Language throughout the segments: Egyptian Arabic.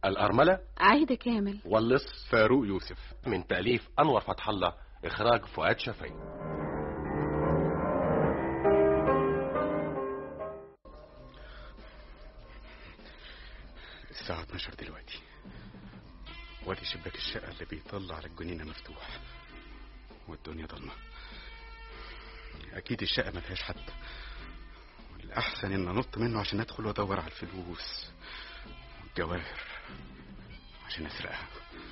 الأرملة عايدة كامل واللص فاروق يوسف من تأليف أنور فتح الله إخراج فؤاد شفعي الساعة 12 دلوقتي وادي شباك الشقة اللي بيطلع على الجنينة مفتوح والدنيا ضلمة أكيد الشقة ما فيهاش حد والأحسن إن أنط منه عشان أدخل وأدور على الفلوس والجواهر عشان أسرقها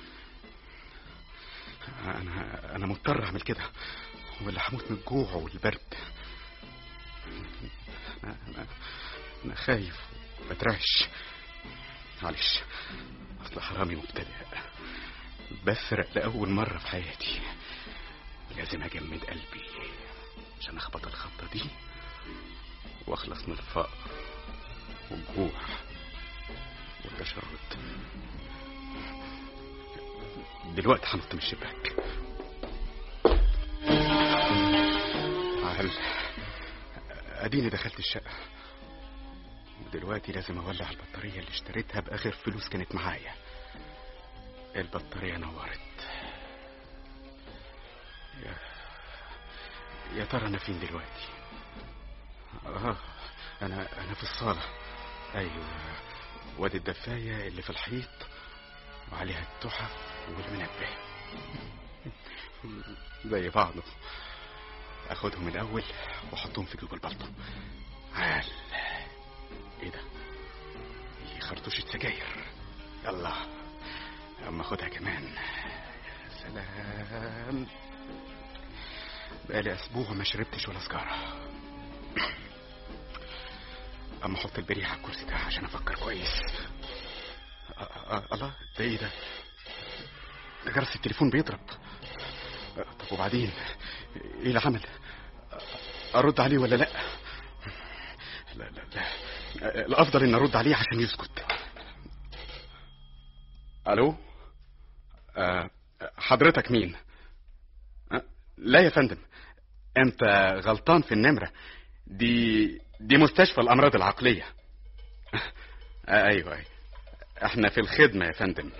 أنا أنا مضطر أعمل كده ولا هموت من الجوع والبرد أنا أنا, أنا خايف وبترعش معلش أصل حرامي مبتدئ بسرق لأول مرة في حياتي لازم أجمد قلبي عشان أخبط الخبطة دي وأخلص من الفقر والجوع والتشرد دلوقتي هنط من الشباك عال اديني دخلت الشقة ودلوقتي لازم اولع البطارية اللي اشتريتها باخر فلوس كانت معايا البطارية نورت يا يا ترى انا فين دلوقتي اه انا انا في الصالة ايوه وادي الدفاية اللي في الحيط وعليها التحف والمنبه زي بعضه اخدهم الاول واحطهم في جيب البلطو عال ايه ده دي خرطوشة سجاير يلا اما اخدها كمان يا سلام بقالي اسبوع ما شربتش ولا سجارة اما احط البريح على الكرسي ده عشان افكر كويس أ- أ- الله ده ايه ده ده جرس التليفون بيضرب أ- طب وبعدين ايه العمل ارد عليه ولا لا لا لا لا الافضل ان ارد عليه عشان يسكت الو أه حضرتك مين أه لا يا فندم انت غلطان في النمره دي دي مستشفى الامراض العقليه أه ايوه ايوه احنا في الخدمه يا فندم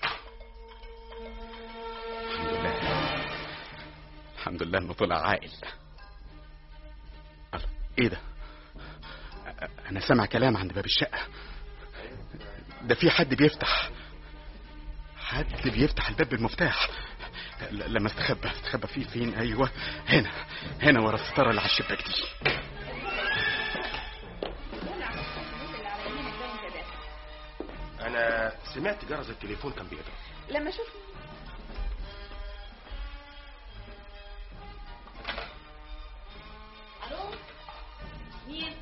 الحمد لله الحمد لله انه طلع عاقل الله، ايه ده أ- انا سامع كلام عند باب الشقه ده في حد بيفتح حد بيفتح الباب بالمفتاح ل- لما استخبى استخبى فيه فين ايوه هنا هنا ورا الستاره اللي على الشباك دي أنا سمعت جرس التليفون كان بيضرب لما اشوف الو مين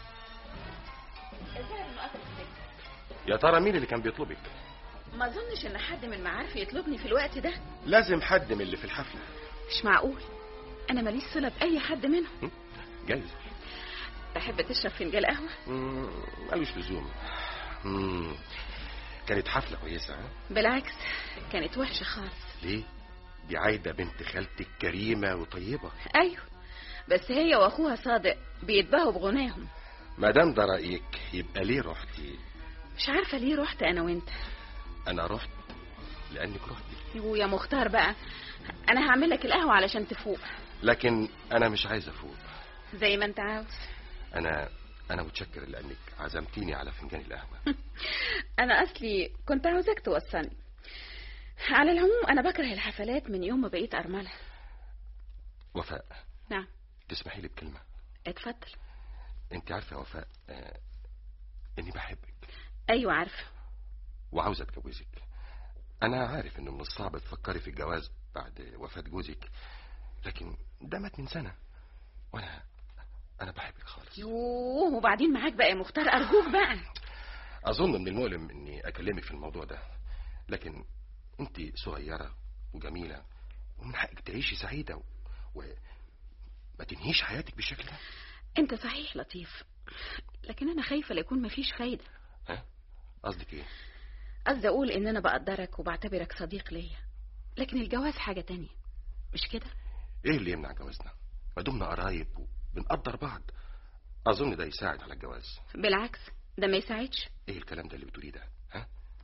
الظاهر انه قفل السجن يا ترى مين اللي كان بيطلبك ما اظنش ان حد من معارفي يطلبني في الوقت ده لازم حد من اللي في الحفلة مش معقول انا ماليش صله باي حد منهم جايز تحب تشرب فنجان قهوه مم، ملوش لزوم مم، كانت حفلة كويسة ها؟ بالعكس كانت وحشه خالص ليه؟ دي عايدة بنت خالتك كريمة وطيبة ايوه بس هي واخوها صادق بيتباهوا بغناهم ما دام ده رأيك يبقى ليه رحتي؟ مش عارفه ليه رحت انا وانت أنا رحت لأنك رحتي ويا مختار بقى انا هعمل لك القهوه علشان تفوق لكن أنا مش عايز أفوق زي ما انت عاوز أنا أنا متشكر لأنك عزمتيني على فنجان القهوة انا اصلي كنت عاوزاك توصلني على العموم انا بكره الحفلات من يوم ما بقيت ارمله وفاء نعم تسمحي لي بكلمة اتفضل أنت عارفة يا وفاء آه إني بحبك ايوه عارفه وعاوز أتجوزك أنا عارف إنه من الصعب تفكري في الجواز بعد وفاة جوزك لكن ده مات من سنة وأنا أنا بحبك خالص يوه وبعدين معاك بقى يا مختار ارجوك بقى أظن من المؤلم إني أكلمك في الموضوع ده لكن أنت صغيرة وجميلة ومن حقك تعيشي سعيدة و... وما تنهيش حياتك بالشكل ده انت صحيح لطيف لكن انا خايفه ليكون مفيش فايده ها قصدك إيه؟ قصدي اقول ان انا بقدرك وبعتبرك صديق ليا لكن الجواز حاجه تانية مش كده إيه اللي يمنع جوازنا؟ ما دمنا قرايب وبنقدر بعض أظن ده يساعد على الجواز بالعكس ده ما يساعدش إيه الكلام ده اللي بتقوليه ده؟ ها؟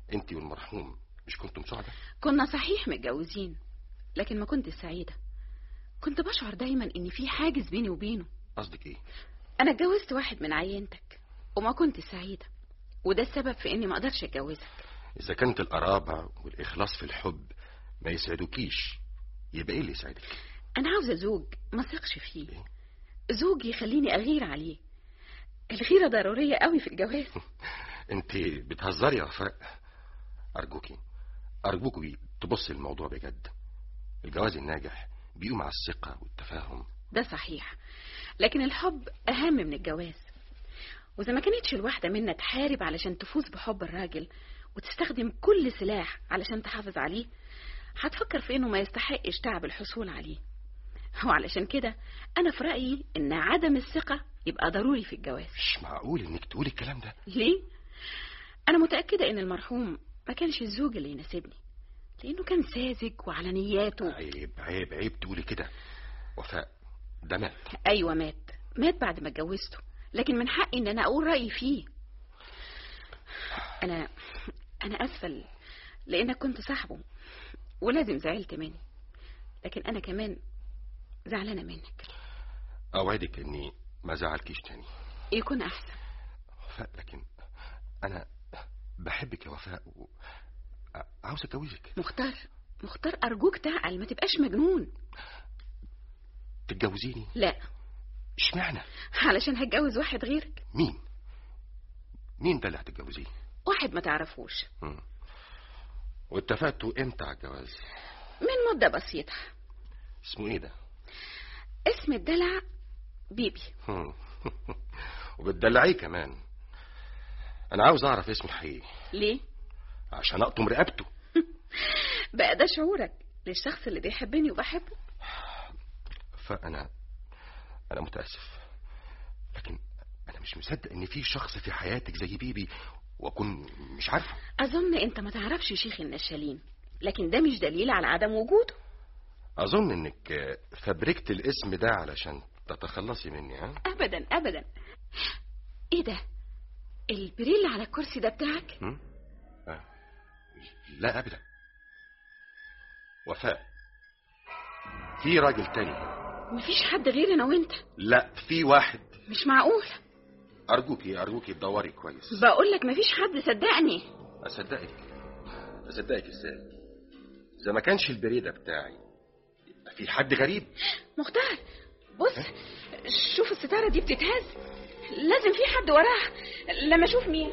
انت والمرحوم مش كنتم سعداء كنا صحيح متجوزين لكن ما كنت سعيدة كنت بشعر دايما ان في حاجز بيني وبينه قصدك ايه انا اتجوزت واحد من عينتك وما كنت سعيدة وده السبب في اني ما اقدرش اتجوزك اذا كانت القرابه والاخلاص في الحب ما يسعدوكيش يبقى ايه اللي يسعدك انا عاوزة زوج ما ثقش فيه إيه؟ زوج يخليني اغير عليه الغيرة ضرورية قوي في الجواز انت بتهزري يا وفاء ارجوكي ارجوكي تبصي الموضوع بجد الجواز الناجح بيقوم على الثقه والتفاهم ده صحيح لكن الحب أهم من الجواز وإذا ما كانتش الواحدة منا تحارب علشان تفوز بحب الراجل وتستخدم كل سلاح علشان تحافظ عليه هتفكر في إنه ما يستحقش تعب الحصول عليه وعلشان كده أنا في رأيي إن عدم الثقة يبقى ضروري في الجواز مش معقول انك تقولي الكلام ده ليه؟ أنا متأكدة إن المرحوم ما كانش الزوج اللي يناسبني لأنه كان ساذج وعلى نياته عيب عيب عيب تقولي كده وفاء ده مات أيوة مات مات بعد ما اتجوزته لكن من حقي إن أنا أقول رأيي فيه أنا أنا أسفل لأنك كنت صاحبه ولازم زعلت مني لكن أنا كمان زعلانة منك اوعدك اني ما زعلكيش تاني يكون أحسن وفاء لكن انا بحبك يا وفاء و... عاوز اتجوزك مختار مختار أرجوك تعقل ما تبقاش مجنون تتجوزيني لا اشمعنى علشان هتجوز واحد غيرك مين مين ده اللي هتتجوزيه واحد ما تعرفوش مم. واتفقتوا امتى على الجواز من مدة بسيطة اسمه ايه ده اسم الدلع بيبي مم. وبتدلعيه كمان انا عاوز اعرف اسمه الحقيقي ليه؟ عشان اقطم رقبته بقى ده شعورك للشخص اللي بيحبني وبحبه فانا انا متاسف لكن انا مش مصدق ان في شخص في حياتك زي بيبي واكون مش عارفه أظن أنت ما تعرفش شيخ النشالين لكن ده مش دليل على عدم وجوده اظن انك فبركت الاسم ده علشان تتخلصي مني ها أبدا أبدا إيه ده؟ البريل على الكرسي ده بتاعك؟ هم؟ آه. لا ابدا وفاء في راجل تاني مفيش حد غير أنا وأنت لا في واحد مش معقول ارجوكي ارجوكي تدوري كويس بقول لك مفيش حد صدقني اصدقك اصدقك ازاي اذا ما كانش البريده بتاعي يبقى في حد غريب مختار بص شوف الستارة دي بتتهز لازم في حد وراها لما اشوف مين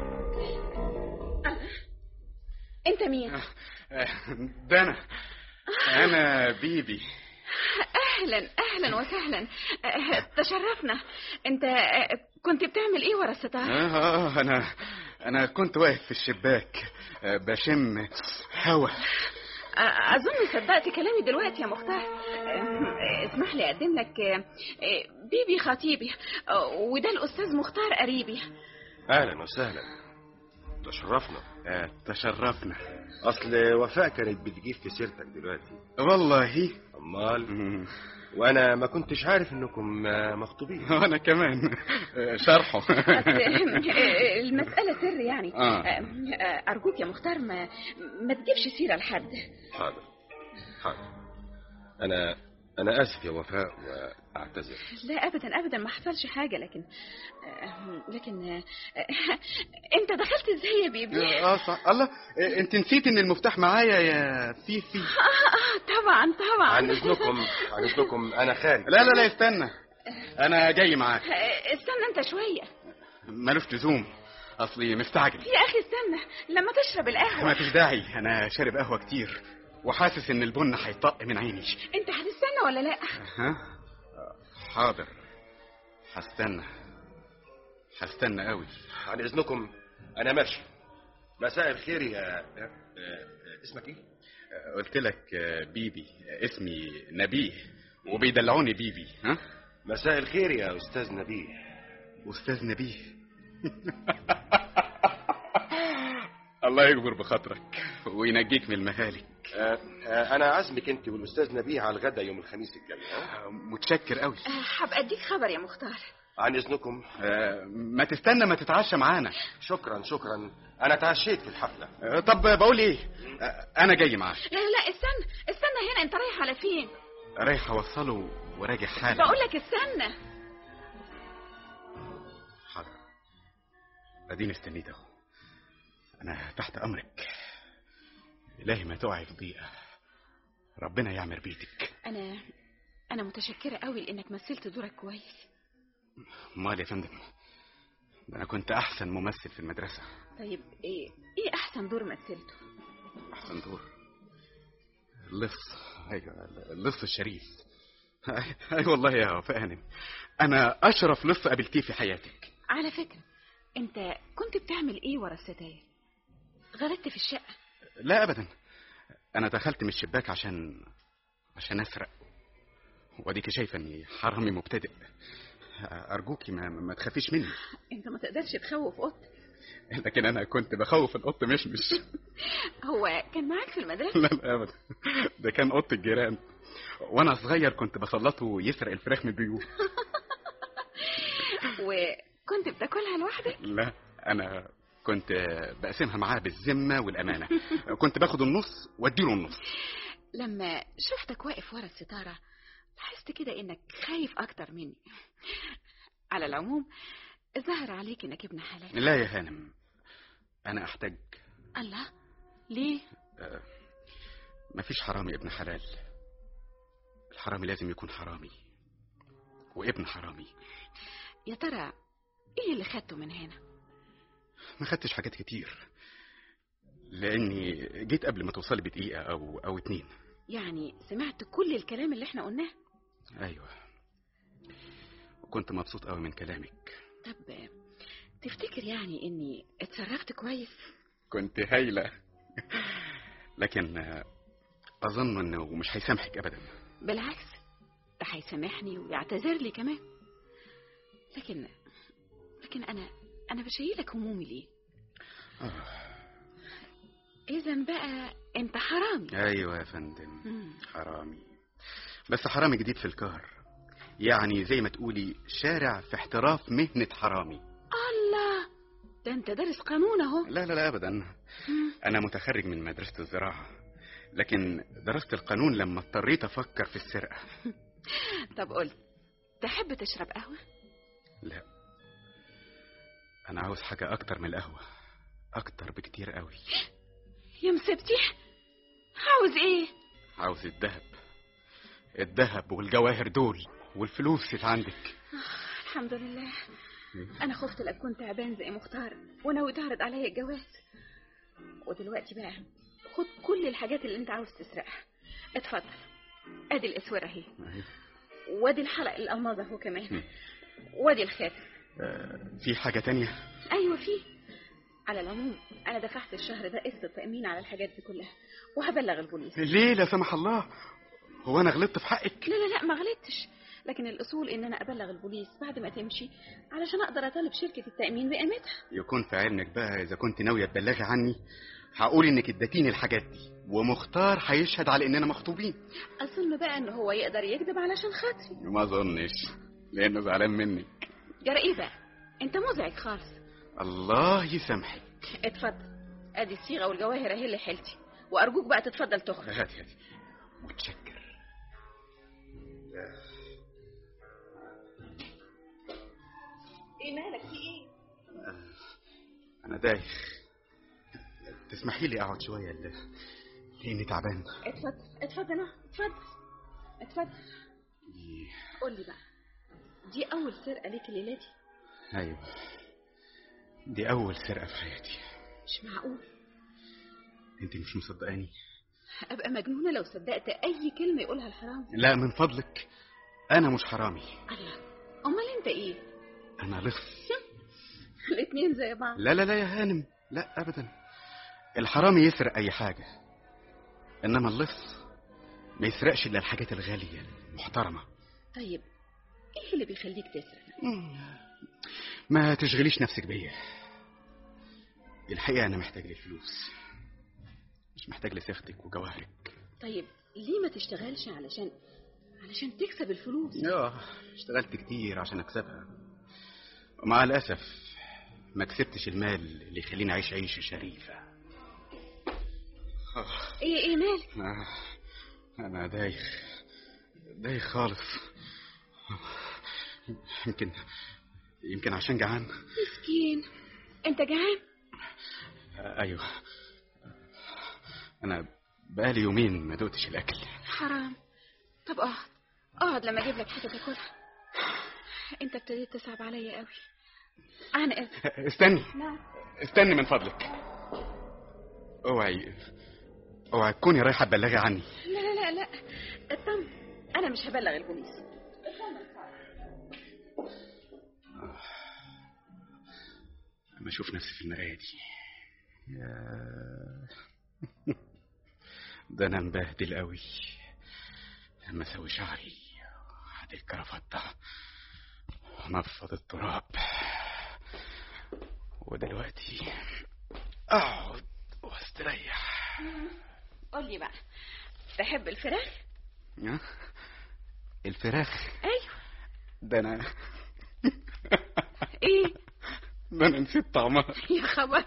انت مين ده انا انا بيبي اهلا اهلا وسهلا اه، تشرفنا انت اه، كنت بتعمل ايه ورا الستارة آه, اه انا انا كنت واقف في الشباك آه، بشم هوا اه، اظن صدقت كلامي دلوقتي يا مختار اه، اسمح لي اقدم لك اه، اه، بيبي خطيبي اه، وده الاستاذ مختار قريبي اهلا وسهلا تشرفنا آه، تشرفنا اصل وفاء كانت بتجيب في سيرتك دلوقتي والله امال مم. وانا ما كنتش عارف انكم آه، مخطوبين وانا كمان آه، شرحه أصل المسألة سر يعني آه. أرجوك يا مختار ما ما تجيبش سيرة لحد حاضر حاضر انا انا اسف يا وفاء واعتذر لا أبدا أبدا ما حصلش حاجة لكن لكن أنت دخلت إزاي يا بيبي؟ اه صح الله آه، انت نسيت ان المفتاح معايا يا فيفي آه آه طبعا طبعا عن اذنكم عن اذنكم انا خارج لا لا لا استنى انا جاي معاك آه، استنى أنت شوية ملوش لزوم اصلي مستعجل يا أخي استنى لما تشرب ما القهوة فيش داعي انا شارب قهوه كتير وحاسس ان البن هيطق من عيني أنت هتستنى ولا لا؟ ها حاضر هستنى هستنى قوي عن اذنكم انا ماشي مساء الخير يا آه، آه، اسمك ايه قلت لك آه، بيبي اسمي نبيه وبيدلعوني بيبي ها مساء الخير يا استاذ نبيه استاذ نبيه الله يجبر بخاطرك وينجيك من المهالك آه، آه، انا عازمك انت والاستاذ نبيه على الغدا يوم الخميس الجاي ها؟ متشكر قوي آه، هبقى أديك خبر يا مختار عن اذنكم آه، ما تستنى ما تتعشى معانا شكرا شكرا انا تعشيت في الحفله آه، طب بقول ايه آه، انا جاي معاك لا لا لا استنى استنى هنا انت رايح على فين رايح اوصله وراجع حالا بقول لك استنى حاضر اديني استنيت اهو انا تحت امرك الهي ما تقعي في ضيقه ربنا يعمر بيتك انا انا متشكره قوي لانك مثلت دورك كويس امال يا فندم ده انا كنت احسن ممثل في المدرسه طيب ايه ايه احسن دور مثلته احسن دور اللص ايوه اللص الشريف اي أي والله يا وفاء هانم انا اشرف لص قابلتيه في حياتك على فكره انت كنت بتعمل ايه ورا الستاير غلطت في الشقه لا ابدا انا دخلت من الشباك عشان عشان اسرق واديك شايفه اني حرامي مبتدئ ارجوكي ما, ما تخافيش مني انت ما تقدرش تخوف قط لكن انا كنت بخوف القط مش مش هو كان معاك في المدرسه لا لا ابدا ده كان قط الجيران وانا صغير كنت بسلطه يسرق الفراخ من البيوت وكنت بتاكلها لوحدك لا انا كنت بقسمها معاه بالذمه والامانه كنت باخد النص واديله النص لما شفتك واقف ورا الستاره لاحظت كده انك خايف اكتر مني على العموم ظهر عليك انك ابن حلال لا يا هانم انا احتاج الله ليه مفيش حرامي ابن حلال الحرامي لازم يكون حرامي وابن حرامي يا ترى ايه اللي خدته من هنا ما خدتش حاجات كتير لاني جيت قبل ما توصلي بدقيقه او او اتنين يعني سمعت كل الكلام اللي احنا قلناه ايوه وكنت مبسوط قوي من كلامك طب تفتكر يعني اني اتصرفت كويس كنت هايله لكن اظن انه مش هيسامحك ابدا بالعكس ده هيسامحني ويعتذر لي كمان لكن لكن انا انا بشيلك همومي ليه اذا بقى انت حرامي ايوه يا فندم مم. حرامي بس حرامي جديد في الكار يعني زي ما تقولي شارع في احتراف مهنة حرامي الله ده انت دارس قانون اهو لا لا لا ابدا مم. انا متخرج من مدرسة الزراعة لكن درست القانون لما اضطريت افكر في السرقة طب قلت تحب تشرب قهوه لا انا عاوز حاجة اكتر من القهوة اكتر بكتير قوي يا مسبتي عاوز ايه عاوز الذهب الذهب والجواهر دول والفلوس اللي عندك الحمد لله انا خفت لك كنت تعبان زي مختار وناوي تعرض عليا الجواز ودلوقتي بقى خد كل الحاجات اللي انت عاوز تسرقها اتفضل ادي الاسوره اهي وادي الحلق الالماظ اهو كمان وادي الخاتم آه، في حاجة تانية ايوه فيه على العموم انا دفعت الشهر ده قسط التامين على الحاجات دي كلها وهبلغ البوليس ليه لا سمح الله هو انا غلطت في حقك لا لا لا ما غلطتش لكن الاصول ان انا ابلغ البوليس بعد ما تمشي علشان اقدر اطالب شركه التامين بقيمتها يكون في علمك بقى اذا كنت ناويه تبلغي عني هقول انك اديتيني الحاجات دي ومختار هيشهد على اننا مخطوبين اظن بقى ان هو يقدر يكذب علشان خاطري ما اظنش لانه زعلان مني جرى ايه بقى انت مزعج خالص الله يسامحك اتفضل ادي الصيغه والجواهر اهي اللي حيلتي وارجوك بقى تتفضل تخرج هاتي هاتي متشكر ايه مالك في ايه انا دايخ تسمحي لي اقعد شويه ل- لاني تعبان اتفضل اتفضل اهو اتفضل اتفضل قول لي بقى دي اول سرقه ليك الليله دي ايوه دي اول سرقه في حياتي مش معقول انت مش مصدقاني ابقى مجنونه لو صدقت اي كلمه يقولها الحرام لا من فضلك انا مش حرامي الله امال انت ايه انا لص الاتنين زي بعض لا لا لا يا هانم لا ابدا الحرامي يسرق اي حاجه انما اللص ما يسرقش الا الحاجات الغاليه المحترمه طيب ايه اللي بيخليك تسرق ما تشغليش نفسك بيا الحقيقه انا محتاج للفلوس مش محتاج لصيغتك وجواهرك طيب ليه ما تشتغلش علشان علشان تكسب الفلوس اه اشتغلت كتير عشان اكسبها مع الأسف ما كسبتش المال اللي يخليني أعيش عيشة شريفة ايه ايه مالك أنا أنا دايخ دايخ خالص يمكن يمكن عشان جعان مسكين انت جعان آه، أيوه أنا بقالي يومين ما دوتش الأكل حرام طب اقعد اقعد لما اجيب لك حاجه تاكلها انت ابتديت تصعب عليا قوي انا اسف استني نعم استني من فضلك اوعي اوعي تكوني رايحة تبلغي عني لا لا لا لا اطمن انا مش هبلغ البوليس لما اشوف نفسي في المرايه دي يا ده انا مبهدل قوي لما اسوي شعري هات الكرافته نفض التراب ودلوقتي اقعد واستريح قول لي بقى تحب الفراخ ها؟ الفراخ ايوه ده انا ايه ده انا نسيت طعمها يا خبر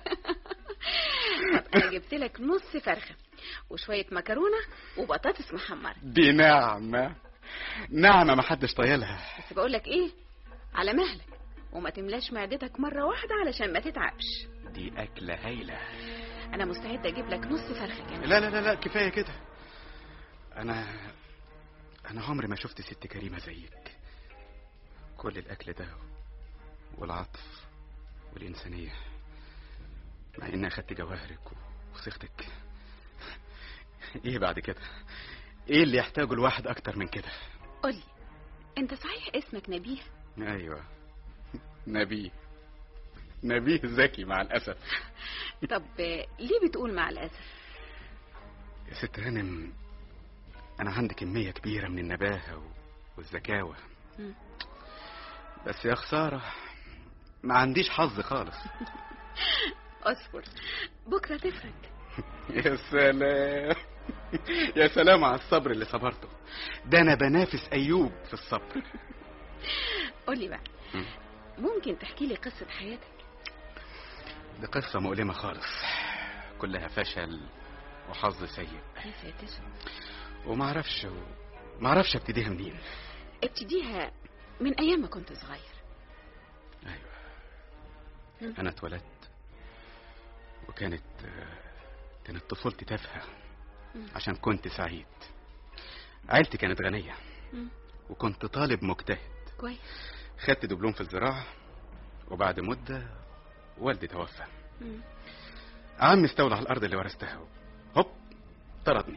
طب انا جبت لك نص فرخه وشويه مكرونه وبطاطس محمره دي نعمة نعمة ما حدش طايلها بس بقول لك ايه على مهلك وما تملاش معدتك مره واحده علشان ما تتعبش دي أكلة هايلة انا مستعده اجيب لك نص فرخه كمان لا لا لا لا كفاية كده أنا أنا عمري ما شفت ست كريمة زيك كل الأكل ده والعطف والإنسانية مع إني أخدت جواهرك وصيغتك إيه بعد كده؟ إيه اللي يحتاجه الواحد أكتر من كده؟ قول لي انت صحيح اسمك نبيه أيوة نبيه نبيه ذكي مع الأسف طب آه، ليه بتقول مع الاسف يا ست هانم أنا عندي كمية كبيرة من النباهة و- والذكاوة مم. بس يا خسارة ما عنديش حظ خالص اصبر بكره تفرج يا سلام يا سلام على الصبر اللي صبرته ده أنا بنافس أيوب في الصبر قول لي بقى مم. ممكن تحكي لي قصه حياتك دي قصة مؤلمة خالص كلها فشل وحظ سيء يا ساتر وما اعرفش ما اعرفش ابتديها منين ابتديها من ايام ما كنت صغير ايوه مم. انا اتولدت وكانت كانت طفولتي تافهه مم. عشان كنت سعيد عيلتي كانت غنيه مم. وكنت طالب مجتهد كويس خدت دبلوم في الزراعه وبعد مده والدي توفى مم. عمي استولى على الارض اللي ورثتها هوب طردني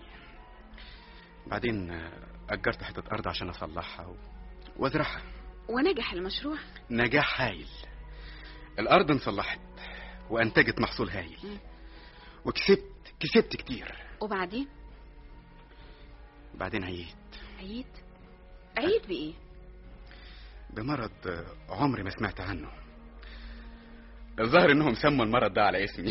بعدين اجرت حته ارض عشان اصلحها و- وازرعها ونجح المشروع نجاح هايل الارض انصلحت وانتجت محصول هايل مم. وكسبت كسبت كتير وبعدين بعدين عييت عيد عيد بايه بمرض عمري ما سمعت عنه الظاهر انهم سموا المرض ده على اسمي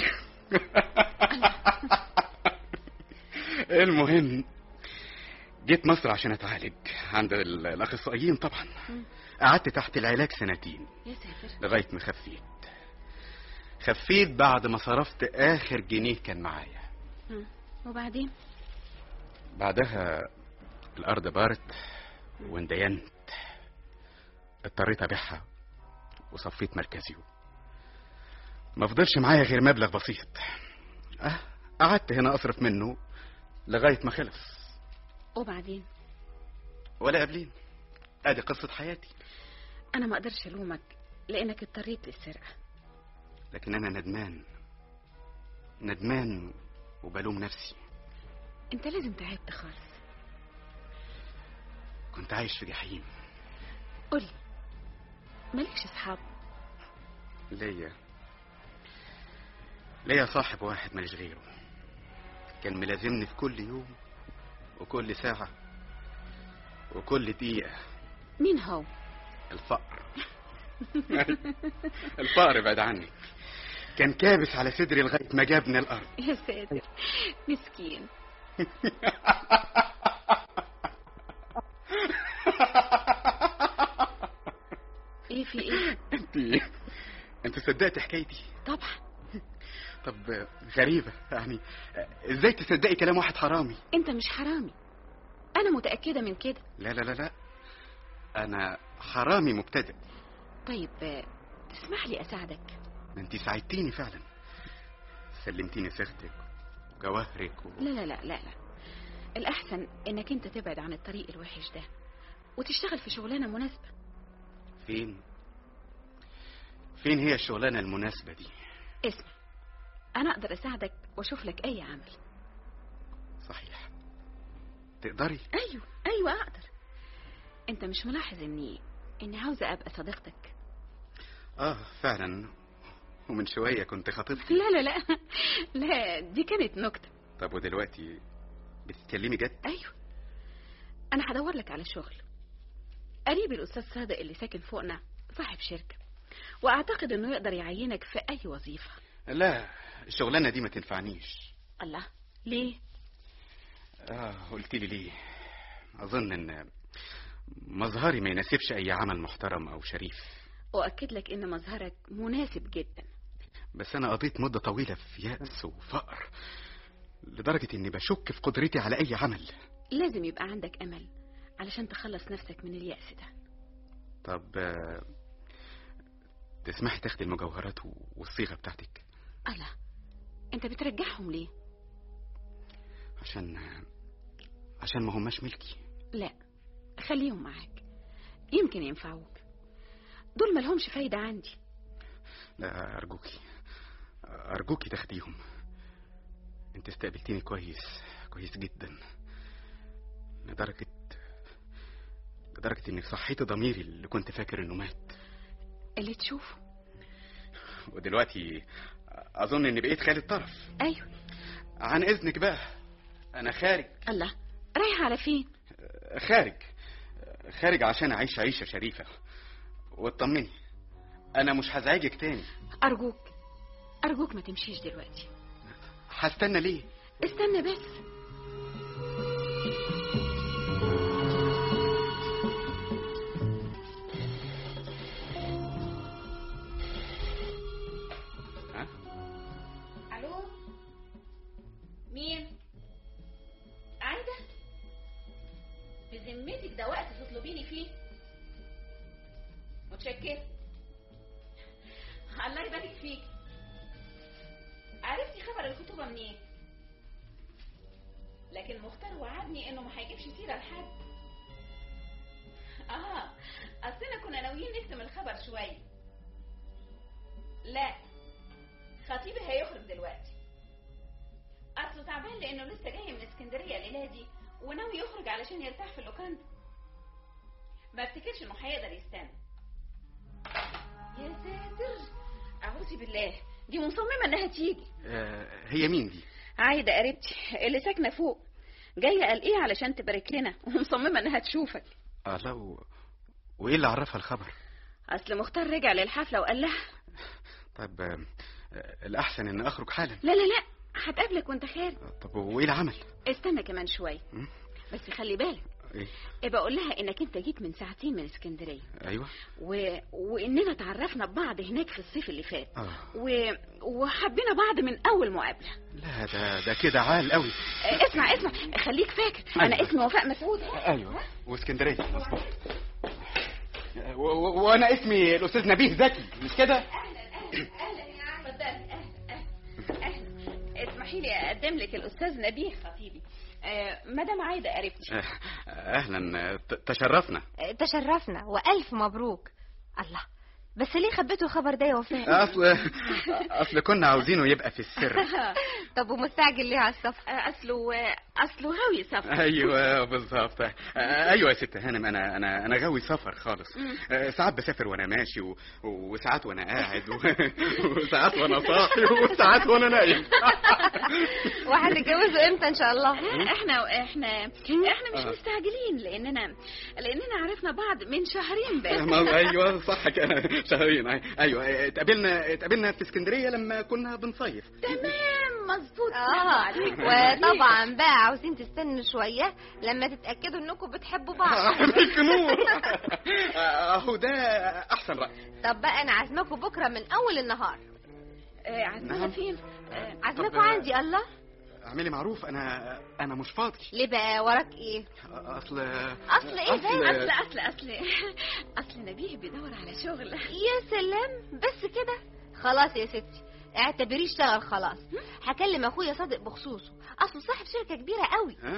المهم جيت مصر عشان اتعالج عند ال- الاخصائيين طبعا مم. قعدت تحت العلاج سنتين يا ساتر لغايه ما خفيت خفيت بعد ما صرفت اخر جنيه كان معايا مم. وبعدين بعدها الارض بارت واندينت اضطريت ابيعها وصفيت مركزي ما فضلش معايا غير مبلغ بسيط أه قعدت هنا اصرف منه لغايه ما خلص وبعدين ولا قبلين ادي قصه حياتي انا ما اقدرش الومك لانك اضطريت للسرقه لكن انا ندمان ندمان وبلوم نفسي انت لازم تعبت خالص كنت عايش في جحيم قولي مالكش اصحاب ليا ليا صاحب واحد ماليش غيره كان ملازمني في كل يوم وكل ساعة وكل دقيقة مين هو الفقر الفقر بعد عني كان كابس على صدري لغاية ما جابني الأرض يا ساتر مسكين ايه في ايه انت انت صدقت حكايتي طبعا طب آه، غريبة يعني آه، ازاي تصدقي كلام واحد حرامي انت مش حرامي انا متأكدة من كده لا لا لا لا انا حرامي مبتدئ طيب آه، تسمح لي اساعدك ما انت ساعدتيني فعلا سلمتيني صيغتك وجواهرك و... لا لا لا لا لا الأحسن إنك أنت تبعد عن الطريق الوحش ده وتشتغل في شغلانة مناسبة فين فين هي الشغلانة المناسبة دي اسمع أنا أقدر أساعدك وأشوف لك أي عمل صحيح تقدري أيوة أيوة أقدر أنت مش ملاحظ إني إني عاوزة أبقى صديقتك اه فعلا ومن شوية كنت خطيبتي لا لا لا لا دي كانت نكتة طب ودلوقتي بتتكلمي جد أيوة أنا هدور لك على شغل قريب الأستاذ صادق اللي ساكن فوقنا صاحب شركة وأعتقد إنه يقدر يعينك في أي وظيفة لا الشغلانة دي ما تنفعنيش الله ليه؟ اه قلت لي ليه اظن ان مظهري ما يناسبش اي عمل محترم او شريف أؤكد لك إن مظهرك مناسب جدا بس انا قضيت مدة طويلة في يأس وفقر لدرجة اني بشك في قدرتي على اي عمل لازم يبقى عندك أمل علشان تخلص نفسك من اليأس ده طب آه، تسمحي تاخدي المجوهرات والصيغة بتاعتك الله أنت بترجعهم ليه؟ عشان عشان ما هماش ملكي لا خليهم معاك يمكن ينفعوك دول ملهمش فايدة عندي لا أرجوكي أرجوكي تاخديهم أنت استقبلتيني كويس كويس جدا لدرجة لدرجة إنك صحيت ضميري اللي كنت فاكر إنه مات اللي تشوفه ودلوقتي أظن إني بقيت خالد طرف أيوة عن إذنك بقى أنا خارج الله رايح على فين؟ خارج خارج عشان أعيش عيشة شريفة واطمني أنا مش هزعجك تاني أرجوك أرجوك ما تمشيش دلوقتي هستنى ليه استنى بس ها ألو مين؟ عايدة؟ بذمتك ده وقت تطلبيني فيه؟ متشكرة الله يبارك فيك عرفتي خبر الخطوبة منين؟ لكن مختار وعدني انه ما هيجيبش سيرة لحد اه اصلنا كنا ناويين نكتم الخبر شوية لا خطيبي هيخرج دلوقتي اصله تعبان لانه لسه جاي من اسكندريه الليله دي وناوي يخرج علشان يرتاح في اللوكاندا ما افتكرش انه هيقدر يستنى يا ساتر اعوذ بالله دي مصممه انها تيجي آه هي مين دي عايده قريبتي اللي ساكنه فوق جايه قال ايه علشان تبارك لنا ومصممه انها تشوفك آه لا و... وإيه اللي عرفها الخبر اصل مختار رجع للحفله وقال لها طب آه، آه، الأحسن إن أخرج حالا لا لا لا هتقابلك وانت خارج آه، طب وإيه العمل استنى كمان شويه م? بس خلي بالك إيه ابقى اقول لها انك انت جيت من ساعتين من اسكندريه أيوه و... واننا تعرفنا ببعض هناك في الصيف اللي فات آه و... وحبينا بعض من اول مقابله لا ده ده كده عال قوي آه، اسمع اسمع خليك فاكر انا أيوة. اسمي وفاء مسعود أيوه واسكندرية مظبوط و- و- وأنا اسمي الأستاذ نبيه زكي مش كده؟ اهلا اهلا اهلا يا عم اتفضلي اهلا اهلا اهلا اسمحي لي اقدم لك الاستاذ نبيه خطيبي آه، مدام عايده قريبتي آه، أهلا ت- تشرفنا تشرفنا والف مبروك الله بس ليه خبيتوا الخبر ده يا وفاء أصل أصل كنا عاوزينه يبقى في السر طب ومستعجل ليه على السفر آه، اصله اصله غاوي سفر ايوه بالظبط آه، ايوه يا ست هانم انا انا انا غاوي سفر خالص مم. آه، ساعات بسافر وانا ماشي و... وساعات وانا قاعد و... وساعات وانا صاحي وساعات وانا نايم وهتتجوزوا امتى ان شاء الله احنا احنا احنا مش آه. مستعجلين لاننا لاننا عرفنا بعض من شهرين بس ما- ايوه صح كده شهرين أي- ايوه اتقابلنا اتقابلنا في اسكندريه لما كنا بنصيف تمام مظبوط اه وطبعا بقى عاوزين تستنوا شويه لما تتاكدوا انكم بتحبوا بعض عليك نور اهو ده احسن راي طب بقى انا عازماكم بكره من اول النهار آه، عزمنا نعم. فين آه، عازماكم طب- عندي الله اعملي معروف انا انا مش فاضي ليه بقى وراك ايه اصل اصل ايه أصل- بقى اصل اصل اصل اصل نبيه بيدور على شغل يا سلام بس كده خلاص يا ستي اعتبريه اشتغل خلاص هكلم اخويا صادق بخصوصه اصله صاحب شركه كبيره قوي آه،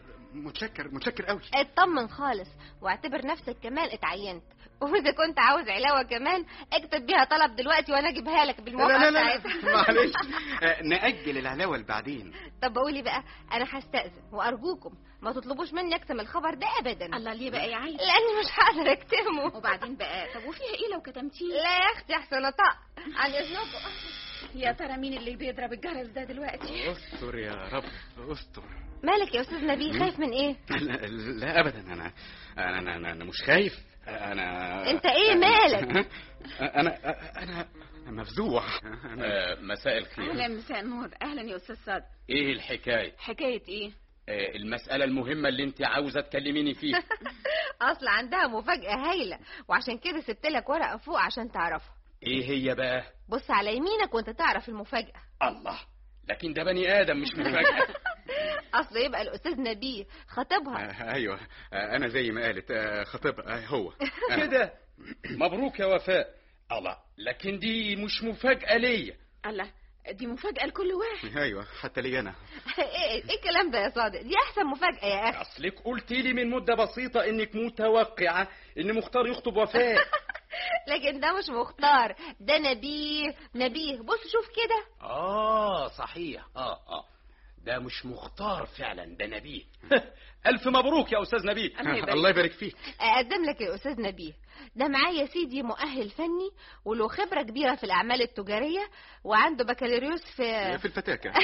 متشكر متشكر قوي اطمن خالص واعتبر نفسك كمان اتعينت واذا كنت عاوز علاوه كمان اكتب بيها طلب دلوقتي وانا اجيبها لك بالموافقه لا لا لا بتاعتها. معلش آه، نأجل العلاوة لبعدين طب بقولي بقى انا هستأذن وارجوكم ما تطلبوش مني اكتم الخبر ده ابدا الله ليه بقى يا عيل لاني مش هقدر اكتمه وبعدين بقى طب وفيها ايه لو كتمتيه لا يا اختي احسن اطق عن اذنكم يا ترى مين اللي بيضرب الجرس ده دلوقتي استر يا رب استر مالك يا استاذ نبيل خايف من ايه لا, لا ابدا انا انا انا, أنا, أنا مش خايف انا انت ايه مالك انا انا انا مفزوع أنا آه، مساء الخير اهلا مساء النور اهلا يا استاذ صادق ايه الحكايه حكايه ايه آه، المساله المهمه اللي انت عاوزه تكلميني فيها اصل عندها مفاجاه هايله وعشان كده سبت لك ورقه فوق عشان تعرفها ايه هي بقى بص على يمينك وانت تعرف المفاجاه الله لكن ده بني ادم مش مفاجاه اصل يبقى الاستاذ نبيه خطيبها آه، ايوه آه، انا زي ما قالت آه، خطيبها آه، هو أنا. كده مبروك يا وفاء الله لكن دي مش مفاجاه ليا الله دي مفاجاه لكل واحد ايوه حتى لي انا ايه ايه الكلام ده يا صادق دي احسن مفاجاه يا اخي اصلك قلت لي من مده بسيطه انك متوقعه ان مختار يخطب وفاء لكن ده مش مختار ده نبيه نبيه بص شوف كده اه صحيح اه اه ده مش مختار فعلا ده نبيه الف مبروك يا استاذ نبيه الله يبارك الله يبارك فيك اقدم لك يا استاذ نبيه ده معاه يا سيدي مؤهل فني وله خبره كبيره في الاعمال التجاريه وعنده بكالوريوس في في الفتاكة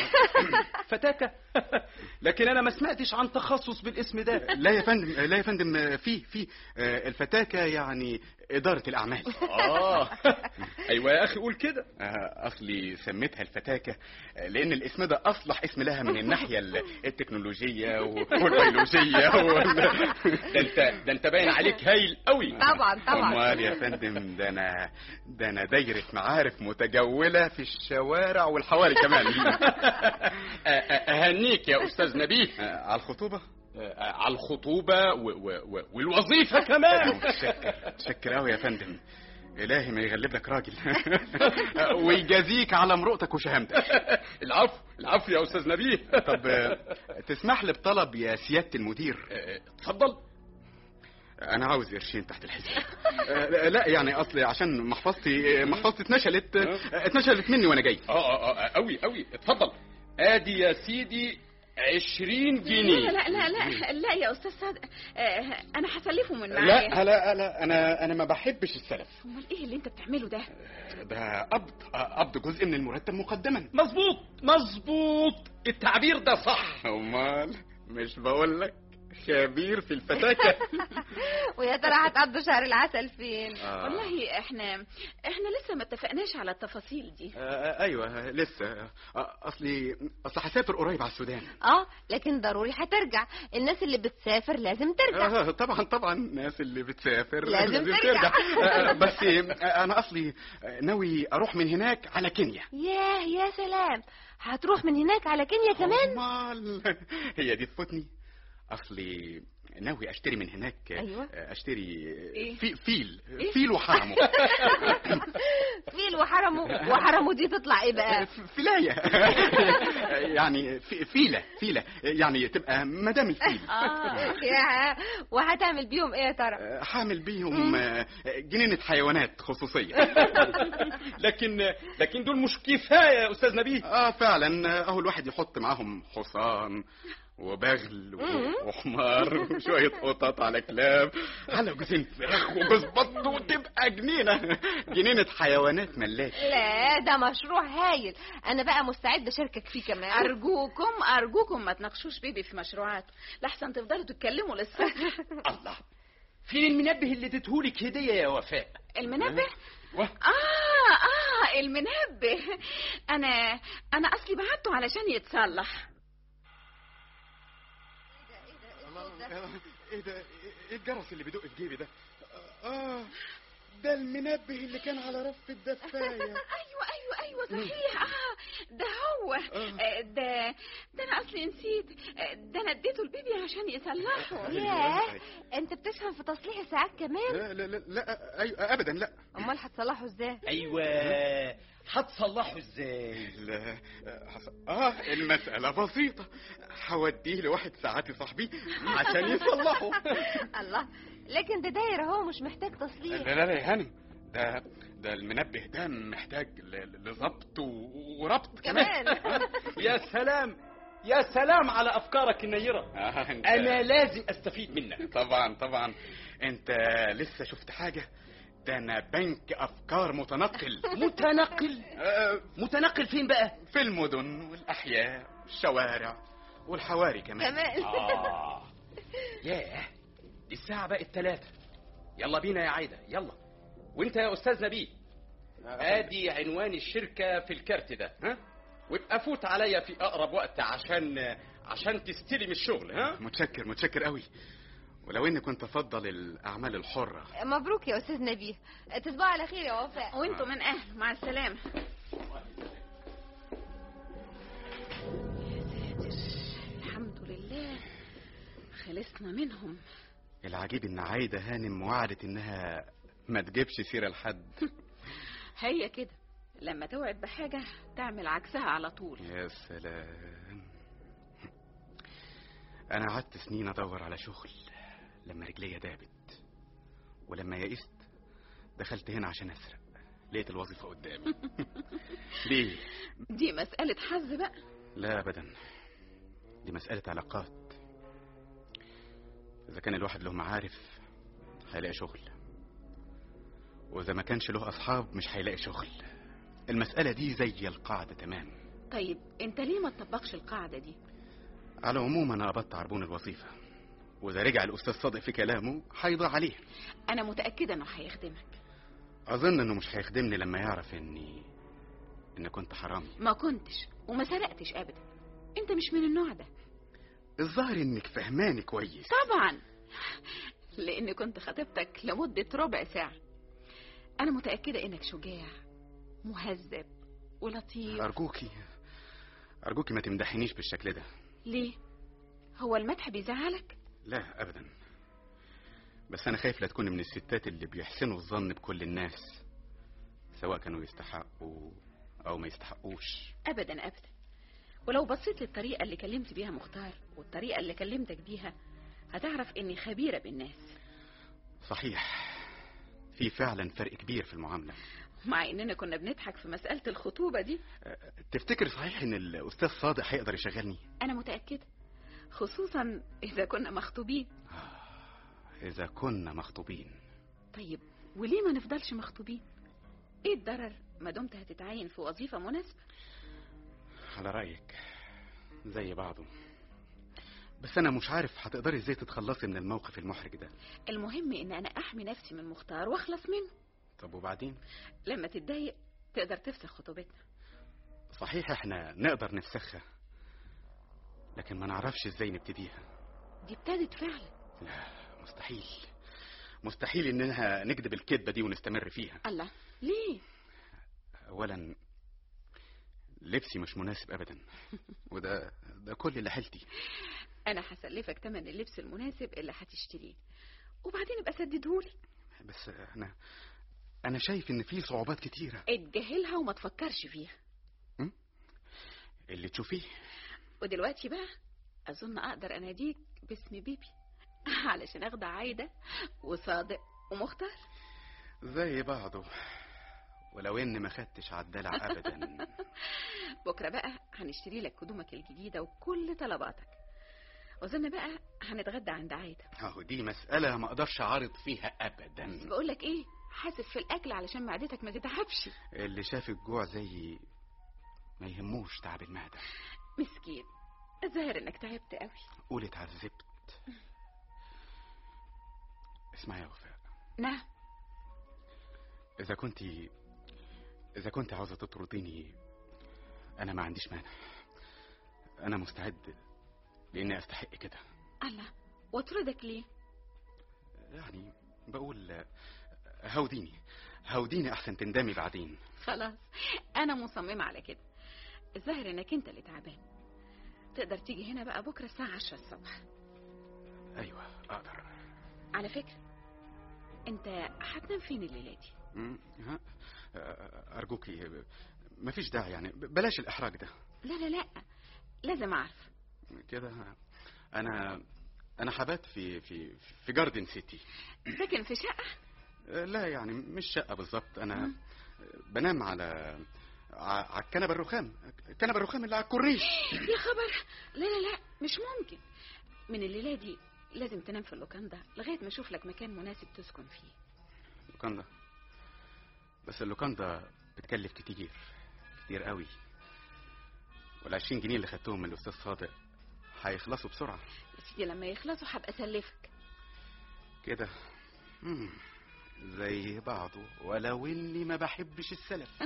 فتاكة لكن انا ما سمعتش عن تخصص بالاسم ده لا يا فندم لا يا فندم آه، في في آه، الفتاكة يعني إدارة الأعمال اه ايوه يا اخي قول كده آه، أصلي سميتها الفتاكة آه، لأن الاسم ده أصلح اسم لها من الناحية ال- التكنولوجية و- والبيولوجية وال... ده انت ده انت باين عليك هايل قوي طبعا طبعا أمال يا فندم ده أنا ده أنا دايرة معارف متجولة في الشوارع والحواري كمان اهنيك يا استاذ نبيه آه، على الخطوبة آه، على الخطوبة و و و والوظيفة كمان متشكر متشكر أوي يا فندم إلهي ما يغلب لك راجل ويجازيك على مرؤتك وشهامتك العفو العفو يا استاذ نبيه طب آه، تسمح لي بطلب يا سيادة المدير آه، اتفضل انا عاوز قرشين تحت الحزام آه، لا يعني اصلي عشان محفظتي محفظتي اتنشلت آه، اتنشلت مني وانا جاي اه اه اه قوي قوي اتفضل ادي يا سيدي عشرين لا جنيه لا لا لا لا يا استاذ صادق آه، انا هسلفه من معايا لا لا لا انا انا ما بحبش السلف امال ايه اللي انت بتعمله ده ده قبض آه، قبض جزء من المرتب مقدما مظبوط مظبوط التعبير ده صح امال مش بقول لك خبير في الفتاكة ويا ترى هتقضوا شهر العسل فين آه. والله احنا احنا لسه ما اتفقناش على التفاصيل دي آه، ايوه لسه آه، اصلي اصل هسافر قريب على السودان اه لكن ضروري هترجع الناس اللي بتسافر لازم ترجع آه طبعا طبعا الناس اللي بتسافر لازم ترجع. آه بس آه انا اصلي آه، ناوي اروح من هناك على كينيا ياه يا سلام هتروح من هناك على كينيا كمان امال هي دي تفوتني اصلي ناوي اشتري من هناك أيوة. آه، اشتري إيه؟ في فيل إيه؟ فيل وحرمه فيل وحرمه وحرمه دي تطلع ايه بقى فلاية يعني في- فيلة فيلة يعني تبقى مدام الفيل اه يا وهتعمل بيهم ايه يا ترى آه، حامل بيهم آه، جنينة حيوانات خصوصية لكن لكن دول مش كفايه يا استاذ نبيه اه فعلا آه، اهو الواحد يحط معاهم حصان وبغل و- وحمار وشوية قطط على كلاب على جوزين فراخ وجوز بط وتبقى جنينة جنينة حيوانات ملاك لا ده مشروع هايل انا بقى مستعده اشاركك فيه كمان ارجوكم ارجوكم ما تناقشوش بيبي في مشروعاته لحسن تفضلوا تتكلموا للصبح الله فين المنبه اللي اديتهولك هديه يا وفاء المنبه و- اه اه المنبه المنبه انا انا اصلي بعته علشان يتصلح ايه ده ايه الجرس اللي بيدق في جيبي ده اه ده المنبه اللي كان على رف الدفايه ايوه ايوه ايوه صحيح اه ده هو آه، ده ده انا اصلي نسيت آه، ده انا اديته البيبي عشان يصلحه ياه انت بتفهم في تصليح الساعات كمان لا لا لا, لا أيوة ابدا لا امال هتصلحه ازاي ايوه هتصلحه ازاي لا حص... اه المسألة بسيطة هوديه لواحد ساعاتي صاحبي عشان يصلحه الله لكن ده داير اهو مش محتاج تصليح لا لا لا يا هانم ده ده المنبه ده محتاج ل- لظبط و- وربط كمان يا سلام يا سلام على افكارك النيره آه انت... انا لازم استفيد منك طبعا طبعا انت لسه شفت حاجة ده انا بنك افكار متنقل متنقل آه، متنقل فين بقى في المدن والاحياء والشوارع والحواري كمان كمان آه. ياه الساعة بقت ثلاثة يلا بينا يا عايدة يلا وانت يا استاذ نبيل ادي عنوان الشركة في الكارت ده ها وابقى فوت عليا في اقرب وقت عشان عشان تستلم الشغل ها متشكر متشكر قوي ولو اني كنت افضل الاعمال الحرة مبروك يا استاذ نبيه تصبحوا على خير يا وفاء وانتوا من اهل مع السلامه يا ساتر الحمد لله خلصنا منهم العجيب ان عايدة هانم وعدت انها ما تجيبش سيرة لحد هي كده لما توعد بحاجة تعمل عكسها على طول يا سلام انا قعدت سنين ادور على شغل لما رجليا دابت ولما يئست دخلت هنا عشان اسرق لقيت الوظيفة قدامي ليه دي مسألة حظ بقى لا ابدا دي مسألة علاقات اذا كان الواحد له معارف هيلاقي شغل واذا ما كانش له اصحاب مش هيلاقي شغل المسألة دي زي القاعدة تمام طيب انت ليه ما تطبقش القاعدة دي على العموم انا قبضت عربون الوظيفة واذا رجع الاستاذ صادق في كلامه هيضيع عليه انا متأكدة انه هيخدمك اظن انه مش هيخدمني لما يعرف اني ان كنت حرامي ما كنتش وما سرقتش ابدا انت مش من النوع ده الظاهر انك فهماني كويس طبعا لاني كنت خطيبتك لمدة ربع ساعة انا متأكدة انك شجاع مهذب ولطيف ارجوكي ارجوكي ما تمدحينيش بالشكل ده ليه هو المدح بيزعلك لا ابدا بس انا خايف لا تكوني من الستات اللي بيحسنوا الظن بكل الناس سواء كانوا يستحقوا او ما يستحقوش ابدا ابدا ولو بصيت للطريقة اللي كلمت بيها مختار والطريقة اللي كلمتك بيها هتعرف اني خبيرة بالناس صحيح في فعلا فرق كبير في المعاملة مع اننا كنا بنضحك في مسألة الخطوبة دي أه، تفتكر صحيح ان الاستاذ صادق هيقدر يشغلني انا متأكدة خصوصا اذا كنا مخطوبين اذا كنا مخطوبين طيب وليه ما نفضلش مخطوبين ايه الضرر ما دمت هتتعين في وظيفة مناسبة على رأيك زي بعضه بس انا مش عارف هتقدري ازاي تتخلصي من الموقف المحرج ده المهم ان انا احمي نفسي من مختار واخلص منه طب وبعدين لما تتضايق تقدر تفسخ خطوبتنا صحيح احنا نقدر نفسخها لكن ما نعرفش ازاي نبتديها دي ابتدت فعلا لا مستحيل مستحيل انها نكذب الكذبة دي ونستمر فيها الله ليه اولا لبسي مش مناسب ابدا وده ده كل اللي حيلتي انا هسلفك تمن اللبس المناسب اللي هتشتريه وبعدين ابقى سددهولي بس انا انا شايف ان في صعوبات كتيرة اتجاهلها وما تفكرش فيها اللي تشوفيه ودلوقتي بقى اظن اقدر اناديك باسم بيبي علشان اخدع عايدة وصادق ومختار زي بعضه ولو اني ما خدتش على الدلع ابدا بكرة بقى هنشتري لك هدومك الجديدة وكل طلباتك واظن بقى هنتغدى عند عايدة اهو دي مسألة ما اقدرش اعارض فيها ابدا بقول لك ايه حاسب في الاكل علشان معدتك ما تتعبش اللي شاف الجوع زي ما يهموش تعب المعدة مسكين الظاهر انك تعبت قوي قول اتعذبت اسمعي يا وفاء نعم اذا كنت اذا إذا كنت عاوزة تطرديني أنا ما عنديش مانع أنا مستعد لأني أستحق كده الله واطردك ليه يعني بقول آه، هوديني هوديني أحسن تندمي بعدين خلاص انا مصممه على كده الظاهر انك انت اللي تعبان تقدر تيجي هنا بقى بكره الساعه 10 الصبح أيوة أقدر على فكره انت هتنام فين الليله دي مم، ها آه، أرجوكي آه، مفيش داعي يعني بلاش الإحراج ده لا لا لا لازم اعرف كده أنا أنا حبات في في في جاردن سيتي ساكن في شقه آه، لا يعني مش شقة بالظبط أنا آه، بنام على ع- على الكنبة الرخام الكنبة الرخام اللي على الكورنيش يا خبر لا لا لا مش ممكن من الليله دي لازم تنام في اللوكاندا لغايه ما اشوف لك مكان مناسب تسكن فيه اللوكاندا بس اللوكاندا بتكلف كتير كتير قوي والعشرين جنيه اللي خدتهم من الأستاذ صادق هيخلصوا بسرعة يا سيدي لما يخلصوا هبقى اسلفك كده مم، زي بعضه ولو اني ما بحبش السلف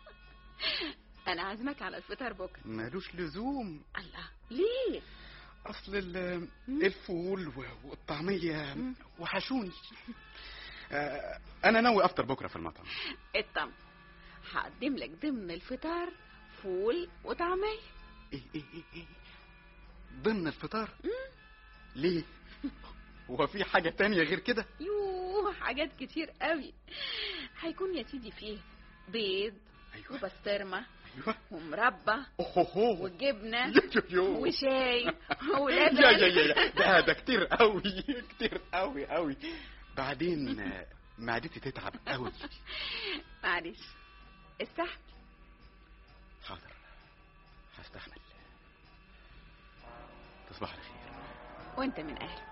انا عازمك على الفطار بكره مالوش لزوم الله ليه اصل ال- الفول و- والطعميه وحشوني آه، انا ناوي افطر بكره في المطعم اطمن هقدم لك ضمن الفطار فول وطعميه ايه ايه ايه ايه ضمن الفطار ليه هو في حاجه تانية غير كده يوه حاجات كتير قوي هيكون يا سيدي فيه بيض ايوه وبسطرمه ايوه ومربى اوه وجبنه يو يو يو وشاي يا ولبن يا يا يا ده ده كتير قوي كتير قوي قوي بعدين آه، معدتي تتعب قوي معلش استحمل حاضر هستحمل تصبح على خير وانت من اهله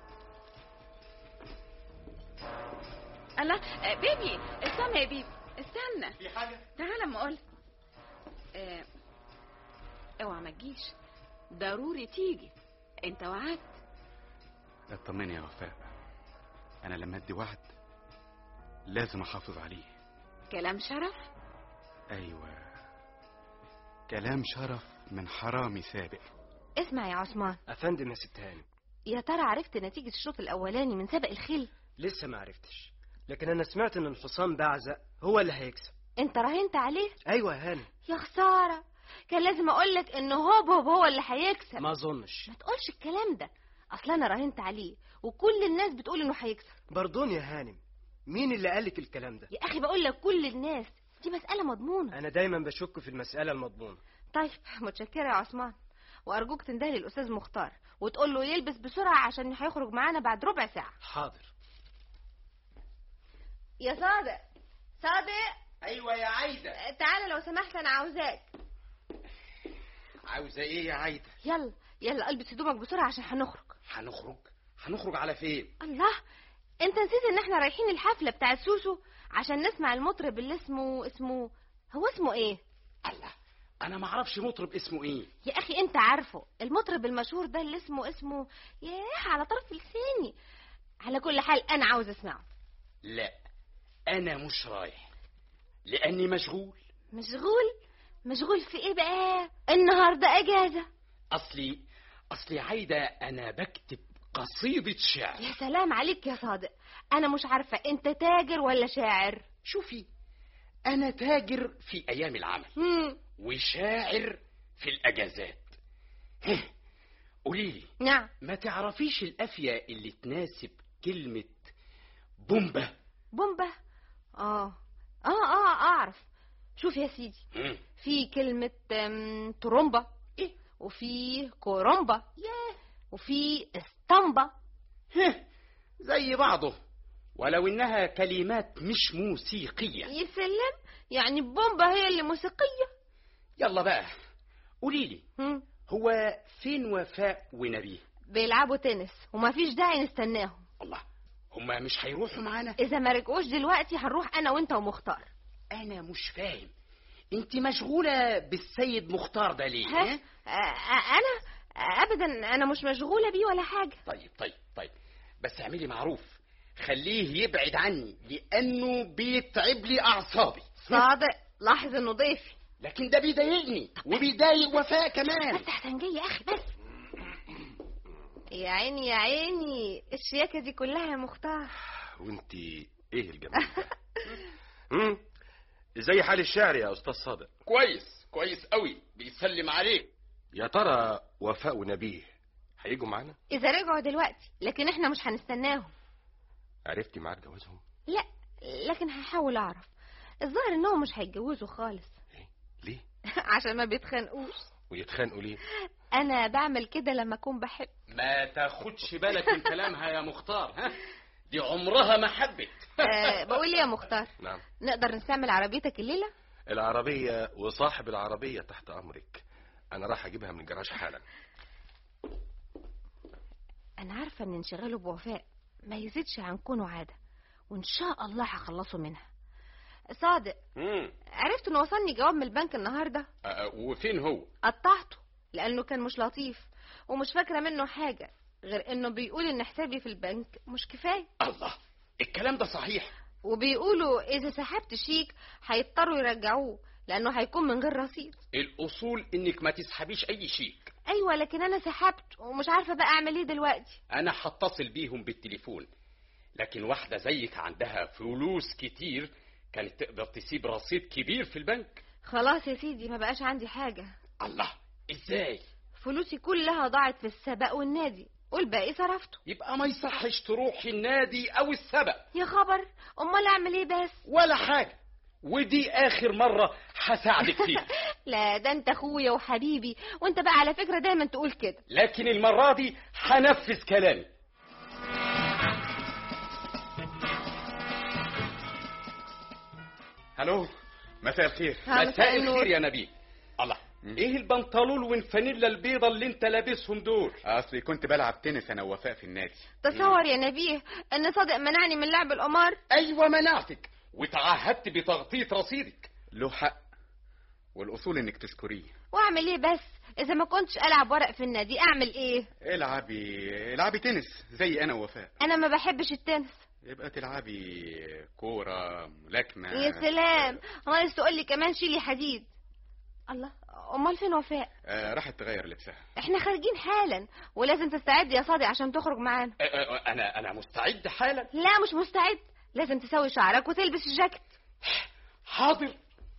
الله آه، بيبي استنى يا بيبي استنى في حاجه تعال اما اقول اه اوعى ما تجيش ضروري تيجي انت وعدت اطمني يا وفاء انا لما ادي وعد لازم احافظ عليه كلام شرف ايوه كلام شرف من حرامي سابق اسمع يا عثمان افندم يا ست هانم يا ترى عرفت نتيجة الشوط الأولاني من سبق الخيل لسه ما عرفتش لكن انا سمعت ان الحصان بعزق هو اللي هيكسب انت راهنت عليه ايوه يا هانم يا خسارة كان لازم أقولك إنه هوب هوب هو اللي هيكسب ما اظنش ما تقولش الكلام ده أصل أنا راهنت عليه وكل الناس بتقول إنه هيكسب برضون يا هانم مين اللي قالك الكلام ده يا أخي بقول لك كل الناس دي مسألة مضمونة انا دايما بشك في المسألة المضمونة طيب متشكرة يا عثمان وأرجوك تندهلي الأستاذ مختار وتقول له يلبس بسرعة عشان هيخرج معانا بعد ربع ساعة حاضر يا صادق صادق ايوه يا عايده تعالى لو سمحت أنا عاوزاك عاوزه ايه يا عايده يلا يلا البس هدومك بسرعة عشان هنخرج هنخرج هنخرج على فين الله انت نسيت ان احنا رايحين الحفلة بتاعت سوسو عشان نسمع المطرب اللي اسمه اسمه هو اسمه ايه الله انا ما اعرفش مطرب اسمه ايه يا اخي انت عارفه المطرب المشهور ده اللي اسمه اسمه ياه على طرف لساني على كل حال انا عاوز اسمعه لا انا مش رايح لاني مشغول مشغول مشغول في ايه بقى النهارده اجازة اصلي اصلي عايده انا بكتب قصيده شعر يا سلام عليك يا صادق انا مش عارفة انت تاجر ولا شاعر شوفي انا تاجر في ايام العمل هم وشاعر في الاجازات هه، قوليلي نعم ما تعرفيش القافيه اللي تناسب كلمه بومبا بومبا اه اه اه اعرف شوف يا سيدي هم، في كلمة أم، ترومبا ايه وفي كورومبا ياه وفي اسطمبة هه، زي بعضه ولو انها كلمات مش موسيقيه يا سلام يعني بومبا هي اللي موسيقية يلا بقى قوليلي هم، هو فين وفاء ونبيه بيلعبوا تنس ومفيش داعي نستناهم الله هما مش هيروحوا معانا إذا ما رجعوش دلوقتي هنروح أنا وأنت ومختار انا مش فاهم انت مشغوله بالسيد مختار ده ليه ها؟ ها؟ آه، آه، أنا آه، أبدا أنا مش مشغولة بيه ولا حاجة طيب طيب طيب بس اعملي معروف خليه يبعد عني لانه بيتعب لي اعصابي صادق لاحظ انه ضيفي لكن ده بيضايقني وبيضايق وفاء كمان بس احسن جاي يا اخي بس يا عيني يا عيني الشياكه دي كلها يا مختار وانت ايه الجمال ده هم؟ ازاي حال الشعر يا استاذ صادق كويس كويس قوي بيسلم عليك يا ترى وفاء ونبيه هيجوا معانا اذا رجعوا دلوقتي لكن احنا مش هنستناهم عرفتي ميعاد جوازهم لا لكن هحاول اعرف الظاهر انهم مش هيتجوزوا خالص ايه ليه عشان ما بيتخانقوش ويتخانقوا ليه انا بعمل كده لما اكون بحب ما تاخدش بالك من كلامها يا مختار ها دي عمرها ما حبت أه بقول لي يا مختار نعم نقدر نستعمل عربيتك الليله العربية وصاحب العربية تحت أمرك أنا راح أجيبها من الجراج حالا انا عارفه ان انشغاله بوفاء ما يزيدش عن كونه عاده وان شاء الله هخلصه منها صادق مم. عرفت انه وصلني جواب من البنك النهارده أه، أه، وفين هو قطعته لانه كان مش لطيف ومش فاكره منه حاجه غير انه بيقول ان حسابي في البنك مش كفايه الله الكلام ده صحيح وبيقولوا اذا سحبت شيك هيضطروا يرجعوه لانه هيكون من غير رصيد الاصول انك ما تسحبيش اي شيك ايوه لكن انا سحبت ومش عارفه بقى اعمل ايه دلوقتي انا هتصل بيهم بالتليفون لكن واحده زيك عندها فلوس كتير كانت تقدر تسيب رصيد كبير في البنك خلاص يا سيدي ما بقاش عندي حاجه الله ازاي فلوسي كلها ضاعت في السبق والنادي والباقي صرفته يبقى ما يصحش تروحي النادي او السبق يا خبر امال اعمل ايه بس ولا حاجه ودي اخر مره هساعدك فيها لا ده انت اخويا وحبيبي وانت بقى على فكره دايما تقول كده لكن المره دي هنفذ كلامي الو مساء الخير ها، مساء النور. الخير يا نبيل الله ايه البنطلون والفانيلا البيضة اللي انت لابسهم دول اصلي كنت بلعب تنس انا ووفاء في النادي تصور يا نبيه ان صادق منعني من لعب القمار ايوه منعتك وتعهدت بتغطية رصيدك له حق والاصول انك تشكريه واعمل ايه بس اذا ما كنتش العب ورق في النادي اعمل ايه العبي العبي تنس زي انا ووفاء انا ما بحبش التنس يبقى تلعبي كورة ملاكمة يا سلام ناقص تقول لي كمان شيلي حديد الله امال فين وفاء آه راحت تغير لبسها احنا خارجين حالا ولازم تستعد يا صادق عشان تخرج معانا أ- أ- انا انا مستعد حالا لا مش مستعد لازم تسوي شعرك وتلبس الجاكيت حاضر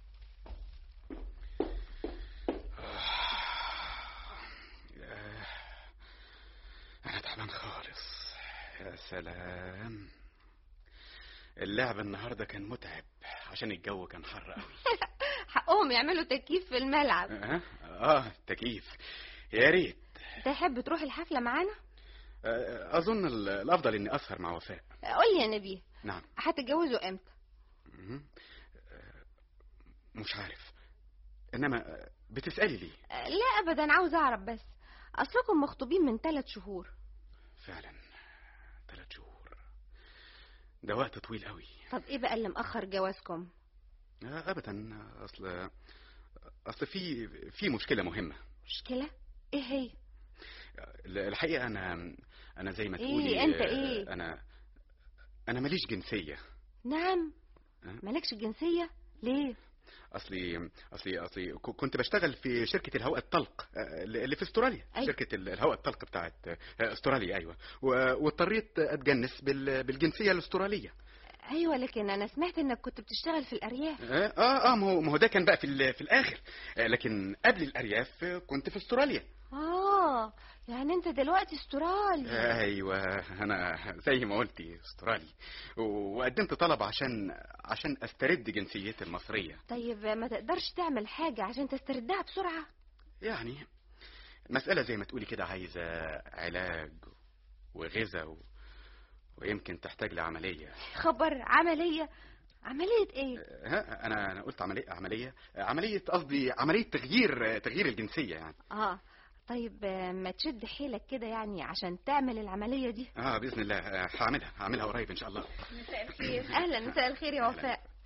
انا تعبان خالص يا سلام اللعب النهارده كان متعب عشان الجو كان حر قوي حقهم يعملوا تكييف في الملعب اه اه تكييف يا ريت تحب تروح الحفله معانا آه، اظن ال- الافضل اني اسهر مع وفاء قول لي يا نبيه نعم هتتجوزوا امتى مهم. آه، مش عارف انما آه، بتسالي ليه أه، لا ابدا عاوز اعرف بس اصلكم مخطوبين من ثلاث شهور فعلا ثلاث شهور ده وقت طويل قوي طب ايه بقى اللي مأخر جوازكم آه، ابدا اصل اصل في في مشكله مهمه مشكله ايه هي الحقيقه انا انا زي ما إيه؟ تقولي أنت آه، إيه؟ انا انا ماليش جنسيه نعم أه؟ مالكش جنسيه ليه اصلي اصلي اصلي ك- كنت بشتغل في شركه الهواء الطلق آه، اللي في استراليا أيوة. شركه ال- الهواء الطلق بتاعت آه، استراليا ايوه و- واضطريت اتجنس بال- بالجنسيه الاستراليه ايوه لكن انا سمعت انك كنت بتشتغل في الارياف اه اه آه، ما هو ما هو ده كان بقى في ال- في الاخر آه، لكن قبل الارياف آه، كنت في استراليا اه يعني انت دلوقتي استرالي ايوه انا زي ما قلتي استرالي و- وقدمت طلب عشان عشان استرد جنسيتي المصريه طيب ما تقدرش تعمل حاجه عشان تستردها بسرعه يعني المسألة زي ما تقولي كده عايزة علاج وغذاء و... ويمكن تحتاج لعملية خبر عمليه عمليه ايه ها أنا أنا قلت عملية عملية عملية قصدي عملية تغيير تغيير الجنسية يعني اه طيب آه، ما تشد حيلك كده يعني عشان تعمل العمليه دي اه بإذن الله آه، هعملها هعملها قريب إن شاء الله مساء الخير اهلا مساء الخير يا وفاء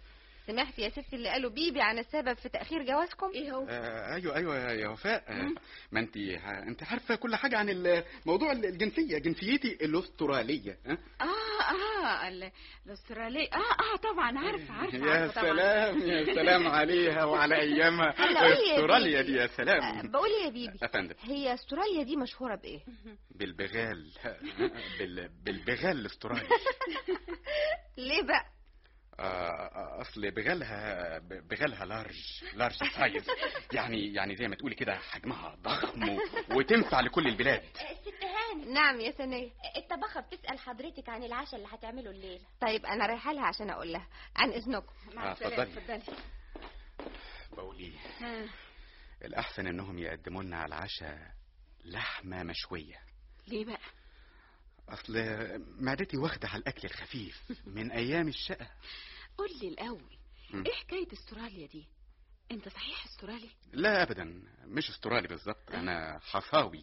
سمعت يا ستي اللي قالوا بيبي عن السبب في تاخير جوازكم ايه هو آه ايوه ايوه يا يا وفاء آه ما انت انت عارفه كل حاجه عن ال- موضوع ال- الجنسيه جنسيتي الاستراليه ها اه اه ال- الاسترالية اه اه طبعا عارفه عارفه يا عارفة طبعا. سلام يا سلام عليها وعلى ايامها هلا قولي يا استراليا بيبي. دي يا آه، سلام بقول يا بيبي افندم هي استراليا دي مشهوره بايه بالبغال بال... بالبغال الاسترالي ليه بقى آه، اصل بغالها بغالها لارج لارج سايز يعني يعني زي ما تقولي كده حجمها ضخم و... وتنفع لكل البلاد ست هاني نعم يا سنية الطباخة بتسأل حضرتك عن العشاء اللي هتعمله الليلة طيب انا رايحه لها عشان اقول لها عن اذنكم مع آه، السلامة اتفضلي. اتفضلي بقول ايه آه. الاحسن انهم يقدموا لنا على العشاء لحمه مشويه ليه بقى اصل معدتي واخده على الاكل الخفيف من ايام الشقه قول لي الاول مم. ايه حكايه استراليا دي انت صحيح استرالي لا ابدا مش استرالي بالظبط انا حصاوي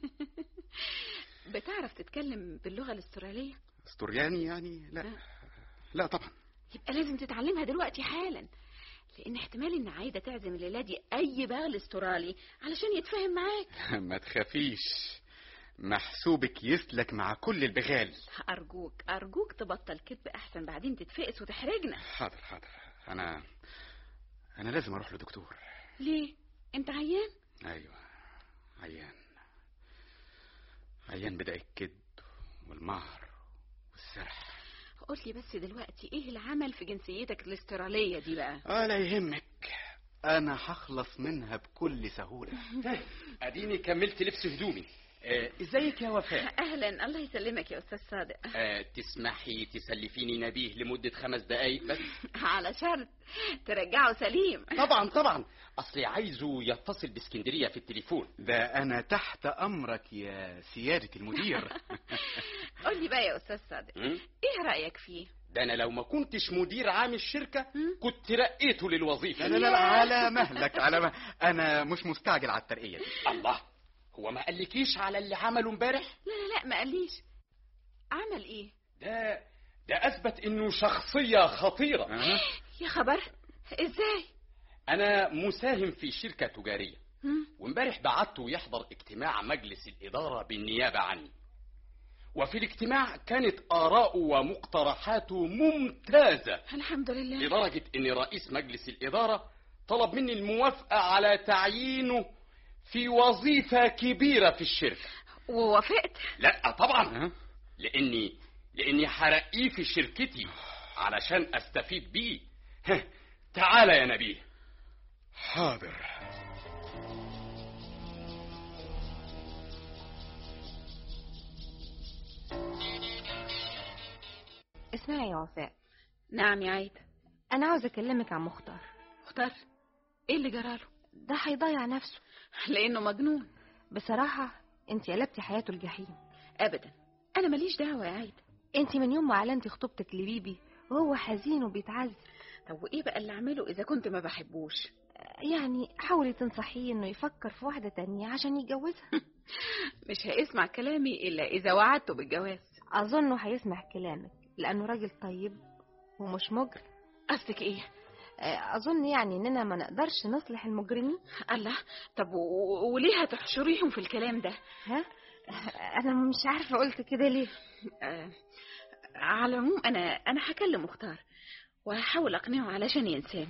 بتعرف تتكلم باللغه الاستراليه استرياني يعني لا لا طبعا يبقى لازم تتعلمها دلوقتي حالا لان احتمال ان عايده تعزم الليله دي اي بغل استرالي علشان يتفاهم معاك ما تخافيش محسوبك يسلك مع كل البغال ارجوك ارجوك تبطل كذب احسن بعدين تتفقس وتحرجنا حاضر حاضر انا انا لازم اروح لدكتور ليه انت عيان ايوه عيان عيان بدا الكذب والمهر والسرح قول لي بس دلوقتي ايه العمل في جنسيتك الاستراليه دي بقى اه لا يهمك انا هخلص منها بكل سهوله اديني كملت لبس هدومي آه، ازيك يا وفاء اهلا الله يسلمك يا استاذ صادق آه، تسمحي تسلفيني نبيه لمدة خمس دقايق بس على شرط ترجعه سليم طبعا طبعا اصلي عايزه يتصل باسكندرية في التليفون ده انا تحت امرك يا سياده المدير قول لي بقى يا استاذ صادق م? ايه رايك فيه ده انا لو ما كنتش مدير عام الشركة مم. كنت رقيته للوظيفة لا لا لا على مهلك على مهلك انا مش مستعجل على الترقيه دي الله هو ما قالكيش على اللي عمله امبارح لا لا لا ما قاليش عمل ايه ده ده اثبت انه شخصية خطيرة أه؟ يا خبر ازاي انا مساهم في شركة تجارية مم. وامبارح بعته يحضر اجتماع مجلس الإدارة بالنيابة عني وفي الاجتماع كانت آراؤه ومقترحاته ممتازة الحمد لله لدرجة أن رئيس مجلس الإدارة طلب مني الموافقة على تعيينه في وظيفة كبيرة في الشركة ووافقت لا طبعا أه؟ لأني لأني هرقيه في شركتي علشان أستفيد بيه هه، تعال يا نبيه حاضر اسمعي يا وفاء نعم يا عيد انا عاوز اكلمك عن مختار اختار ايه اللي جراله ده هيضيع نفسه لانه مجنون بصراحه انت قلبتي حياته الجحيم ابدا انا ماليش دعوه يا عيد انت من يوم ما اعلنتي خطوبتك لبيبي وهو حزين وبيتعذب طب وايه بقى اللي اعمله اذا كنت ما بحبوش يعني حاولي تنصحيه انه يفكر في واحده تانية عشان يتجوزها مش هيسمع كلامي الا اذا وعدته بالجواز اظنه هيسمع كلامك لانه راجل طيب ومش مجرم قصدك ايه آه، اظن يعني اننا ما نقدرش نصلح المجرمين الله طب و- و- وليه هتحشريهم في الكلام ده ها انا مش عارفه قلت كده ليه آه على العموم انا انا هكلم مختار وهحاول اقنعه علشان ينساني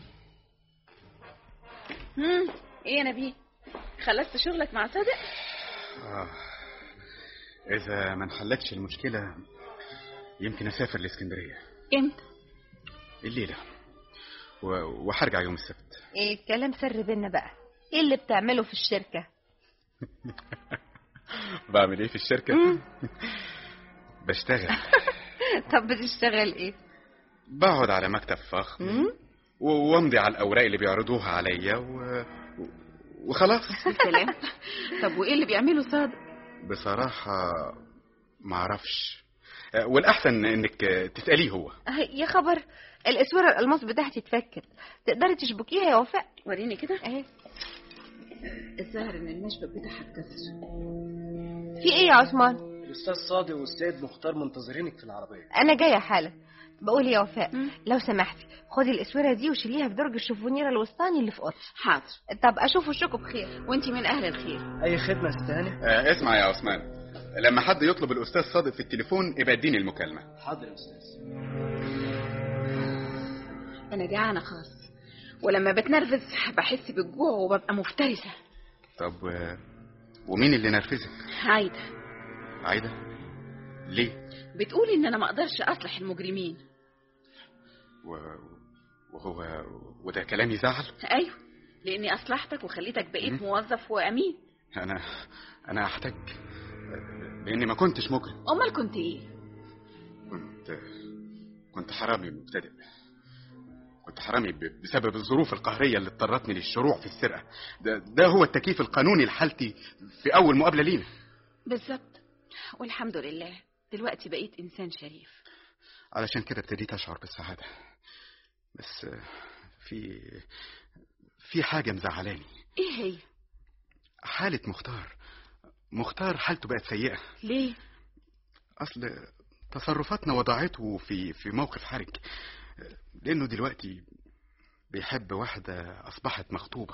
امم ايه يا نبيه خلصت شغلك مع صادق آه. إذا ما انحلتش المشكلة يمكن أسافر لإسكندرية امتى الليلة و... وهرجع يوم السبت ايه الكلام سر بينا بقى ايه اللي بتعمله في الشركه بعمل إيه في الشركة؟ بشتغل طب بتشتغل ايه بقعد على مكتب فخم مم؟ و- وامضي على الأوراق اللي بيعرضوها عليا و... و... وخلاص الكلام طب وايه اللي بيعمله صادق بصراحة ما اعرفش آه، والأحسن إنك آه، تسأليه هو آه، يا خبر الاسوره الالماس بتاعتي اتفكت تقدري تشبكيها يا وفاء وريني كده اهي الظاهر ان المشبك بتاعها اتكسر في ايه يا عثمان الاستاذ صادق والسيد مختار منتظرينك في العربيه انا جايه حالا بقول يا وفاء مم. لو سمحتي خدي الاسوره دي وشيليها في درج الشوفونيره الوسطاني اللي في اوضتي حاضر طب اشوف وشكم بخير وانت من اهل الخير اي خدمه يا ست هاني آه اسمع يا عثمان لما حد يطلب الاستاذ صادق في التليفون يبقى اديني المكالمه حاضر يا استاذ انا جعانه خالص ولما بتنرفز بحس بالجوع وببقى مفترسه طب آه، ومين اللي نرفزك عايده عايده ليه بتقولي ان انا ما اقدرش اصلح المجرمين و... وهو وده كلام يزعل ايوه لاني اصلحتك وخليتك بقيت مم. موظف وامين انا انا احتاج لاني ما كنتش مجرم امال كنت ايه كنت كنت حرامي مبتدئ كنت حرامي ب- بسبب الظروف القهرية اللي اضطرتني للشروع في السرقة ده, ده هو التكييف القانوني لحالتي في أول مقابلة لينا بالظبط والحمد لله دلوقتي بقيت انسان شريف علشان كده ابتديت أشعر بالسعادة بس آه، في في حاجة مزعلاني ايه هي حالة مختار مختار حالته بقت سيئة ليه أصل تصرفاتنا وضعته في في موقف حرج لأنه دلوقتي بيحب واحدة أصبحت مخطوبة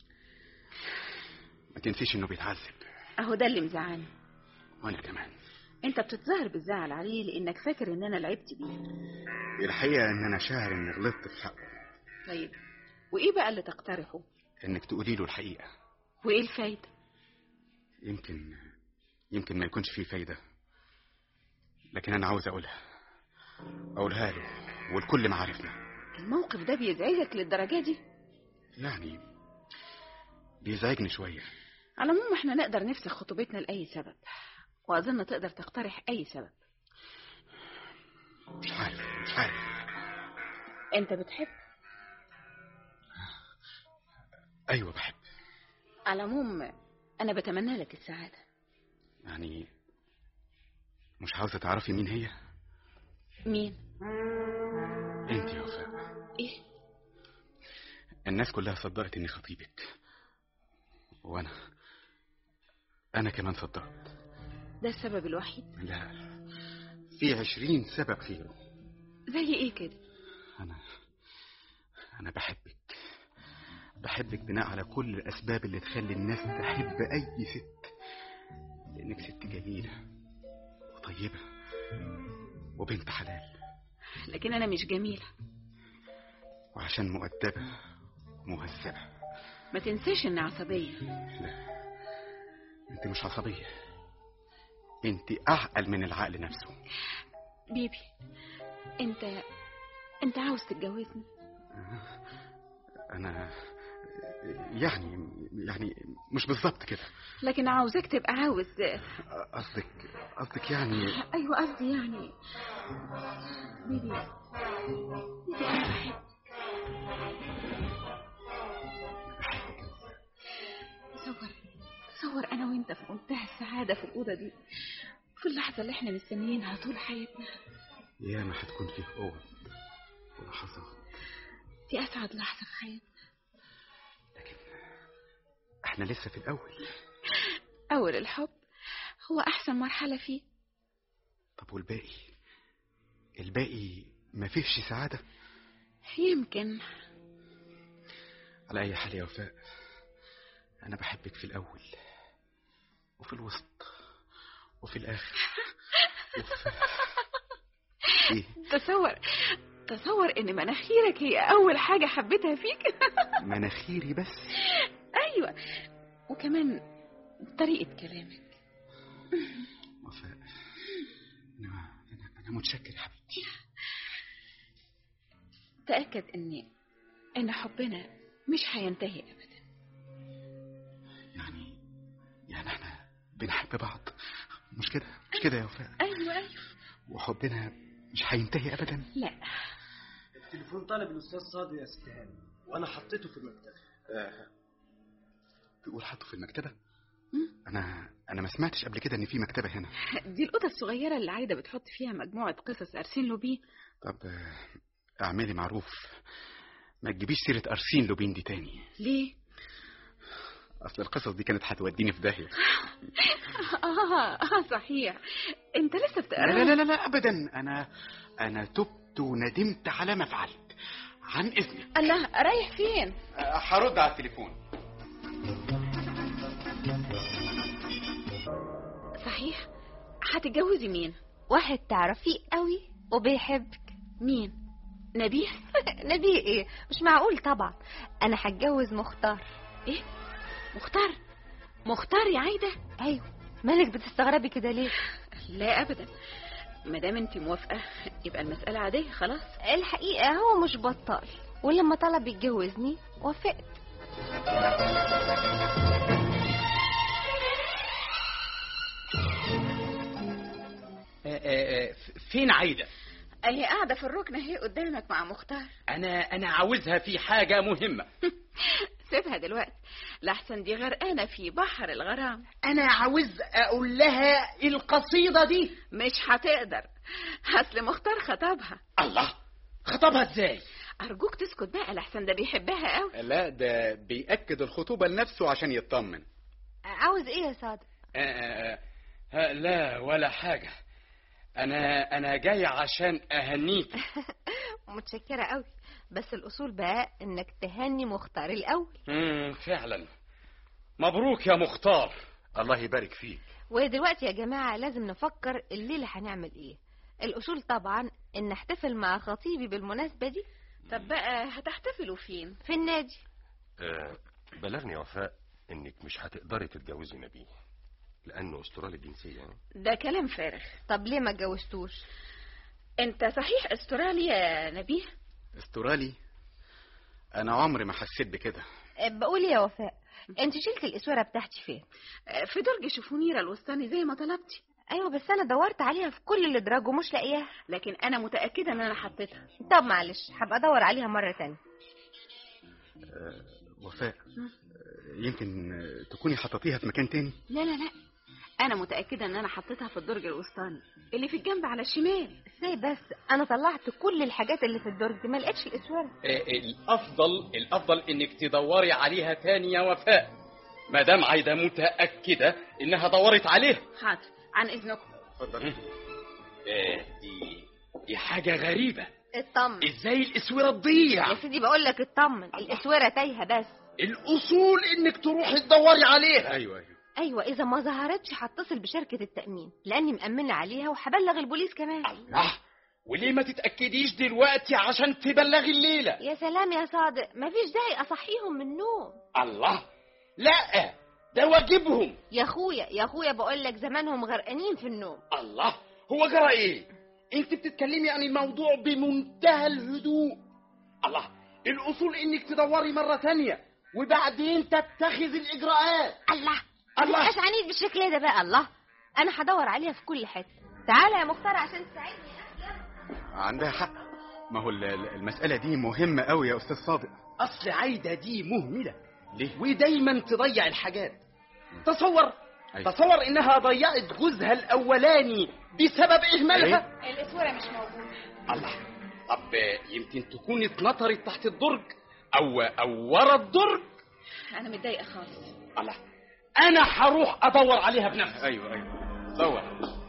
ما تنسيش إنه بيتعذب اهو ده اللي مزعلني وأنا كمان انت بتتظاهر بالزعل عليه لانك فاكر ان انا لعبت بيه الحقيقة إن أنا شاعر إني غلطت في حقه طيب وايه بقى اللي تقترحه إنك تقولي له الحقيقة وايه الفايده يمكن يمكن ما يكونش فيه فايدة لكن أنا عاوز أقولها أقولها له والكل معارفنا الموقف ده بيزعجك للدرجه دي يعني بيزعجني شوية على العموم احنا نقدر نفسخ خطوبتنا لاي سبب واظن تقدر تقترح اي سبب مش عارف مش عارف انت بتحب أيوة بحب على العموم انا بتمنى لك السعاده يعني مش عاوزة تعرفي مين هي مين انت يا وفاء ايه الناس كلها صدقت اني خطيبك وانا انا كمان صدقت ده السبب الوحيد لا في عشرين سبب غيره زي ايه كده انا انا بحبك بحبك بناء على كل الاسباب اللي تخلي الناس تحب اي ست لانك ست جميله وطيبه وبنت حلال لكن انا مش جميله وعشان مؤدبه ومهذبه ما تنساش اني عصبيه لا انت مش عصبيه انت اعقل من العقل نفسه بيبي انت انت عاوز تتجوزني انا يعني يعني مش بالظبط كده لكن عاوزك تبقى عاوز قصدك قصدك يعني ايوه قصدي يعني بيبي بيبي انا بحبك تصور تصور انا وانت في منتهى السعاده في الاوضه دي في اللحظه اللي احنا مستنيينها طول حياتنا يا ما هتكون فيه قوة ولحظات دي اسعد لحظه في حياتنا لكن احنا لسه في الاول اول الحب هو احسن مرحله فيه طب والباقي الباقي ما فيهش سعادة يمكن على اي حال يا وفاء انا بحبك في الاول وفي الوسط وفي الاخر وفي... ايه تصور تصور ان مناخيرك هي اول حاجه حبيتها فيك مناخيري بس ايوه وكمان طريقه كلامك وفاء انا انا, أنا متشكر يا حبيبتي تاكد ان ان حبنا مش هينتهي ابدا يعني يعني احنا بنحب بعض مش كده مش كده يا وفاء ايوه ايوه وحبنا مش هينتهي ابدا لا التليفون طالب الاستاذ صادق يا ست هاني وانا حطيته في المكتبه تقول حطه في المكتبة مم. انا انا ما سمعتش قبل كده ان في مكتبة هنا دي الاوضه الصغيره اللي عايده بتحط فيها مجموعه قصص ارسين لوبين طب آه، اعملي معروف ما تجيبيش سيرة ارسين لوبين دي تاني ليه اصل القصص دي كانت هتوديني في داهية اه اه صحيح انت لسه لا بتقرا لا لا لا, لا ابدا انا انا تبت فعلت وندمت على ما فعلت عن اذنك الله رايح فين أه، هرد على التليفون صحيح هتتجوزي مين واحد تعرفيه قوي وبيحبك مين نبيه نبيه ايه مش معقول طبعا انا هتجوز مختار ايه مختار مختار يا عايده ايوه مالك بتستغربي كده ليه لا ابدا ما دام انت موافقه يبقى المساله عاديه خلاص الحقيقه هو مش بطال ولما طلب يتجوزني وافقت آه، آه، آه، فين عايدة اهي قاعده في الركن اهي قدامك مع مختار انا انا عاوزها في حاجة مهمة سيبها دلوقتي لحسن دي غرقانه في بحر الغرام انا عاوز اقول لها القصيدة دي مش هتقدر اصل مختار خطبها الله خطبها ازاي ارجوك تسكت بقى لحسن ده بيحبها قوي لا ده بيأكد الخطوبة لنفسه عشان يطمن عاوز ايه يا صادق آه، آه، آه، لا ولا حاجة انا انا جاي عشان اهنيك متشكره قوي بس الاصول بقى انك تهني مختار الاول مم، فعلا مبروك يا مختار الله يبارك فيك ودلوقتي يا جماعه لازم نفكر الليله هنعمل ايه الاصول طبعا ان احتفل مع خطيبي بالمناسبه دي طب بقى هتحتفلوا فين في النادي آه بلغني يا وفاء انك مش هتقدري تتجوزي نبيه لانه استرالي الجنسيه يعني. ده كلام فارغ طب ليه ما اتجوزتوش انت صحيح استراليا يا نبيه استرالي انا عمري ما حسيت بكده أه، بقول يا وفاء انت شلت الاسوره بتاعتي فين آه، في درج شوفونيرا الوسطاني زي ما طلبتي ايوه بس انا دورت عليها في كل الادراج ومش لاقياها لكن انا متاكده ان انا حطيتها طب معلش هبقى ادور عليها مره تانية أه، وفاء أه، يمكن أه، تكوني حطيتيها في مكان تاني لا لا لا انا متاكده ان انا حطيتها في الدرج الوسطاني اللي في الجنب على الشمال ازاي بس انا طلعت كل الحاجات اللي في الدرج ما لقيتش الاسوره آه، الافضل الافضل انك تدوري عليها تاني يا وفاء ما دام عايده متاكده انها دورت عليها حاضر عن اذنكم اتفضل آه، دي دي حاجه غريبه اطمن ازاي الاسوره تضيع يا سيدي بقول لك اطمن الاسوره تايهه بس الاصول انك تروحي تدوري عليها ايوه ايوه ايوه اذا ما ظهرتش هتصل بشركه التامين لاني مامنه عليها وهبلغ البوليس كمان الله وليه ما تتاكديش دلوقتي عشان تبلغي الليله يا سلام يا صادق مفيش داعي اصحيهم من النوم الله لا ده واجبهم يا اخويا يا اخويا بقول لك زمانهم غرقانين في النوم الله هو جرى ايه انت بتتكلمي عن الموضوع بمنتهى الهدوء الله الاصول انك تدوري مره تانية وبعدين تتخذ الاجراءات الله الله. الله مش عنيد بالشكل ده بقى الله انا هدور عليها في كل حته تعالى يا مختار عشان تساعدني عندها حق ما هو ال- ال- المسألة دي مهمة قوي يا أستاذ صادق اصل عايده دي مهمله ليه؟ ودايما تضيع الحاجات تصور أيوة. تصور انها ضيعت جوزها الاولاني بسبب اهمالها الاسوره مش موجوده الله طب يمكن تكون اتنطرت تحت الدرج او او ورا الدرج انا متضايقه خالص الله انا هروح ادور عليها بنفسي أيوه أيوه دور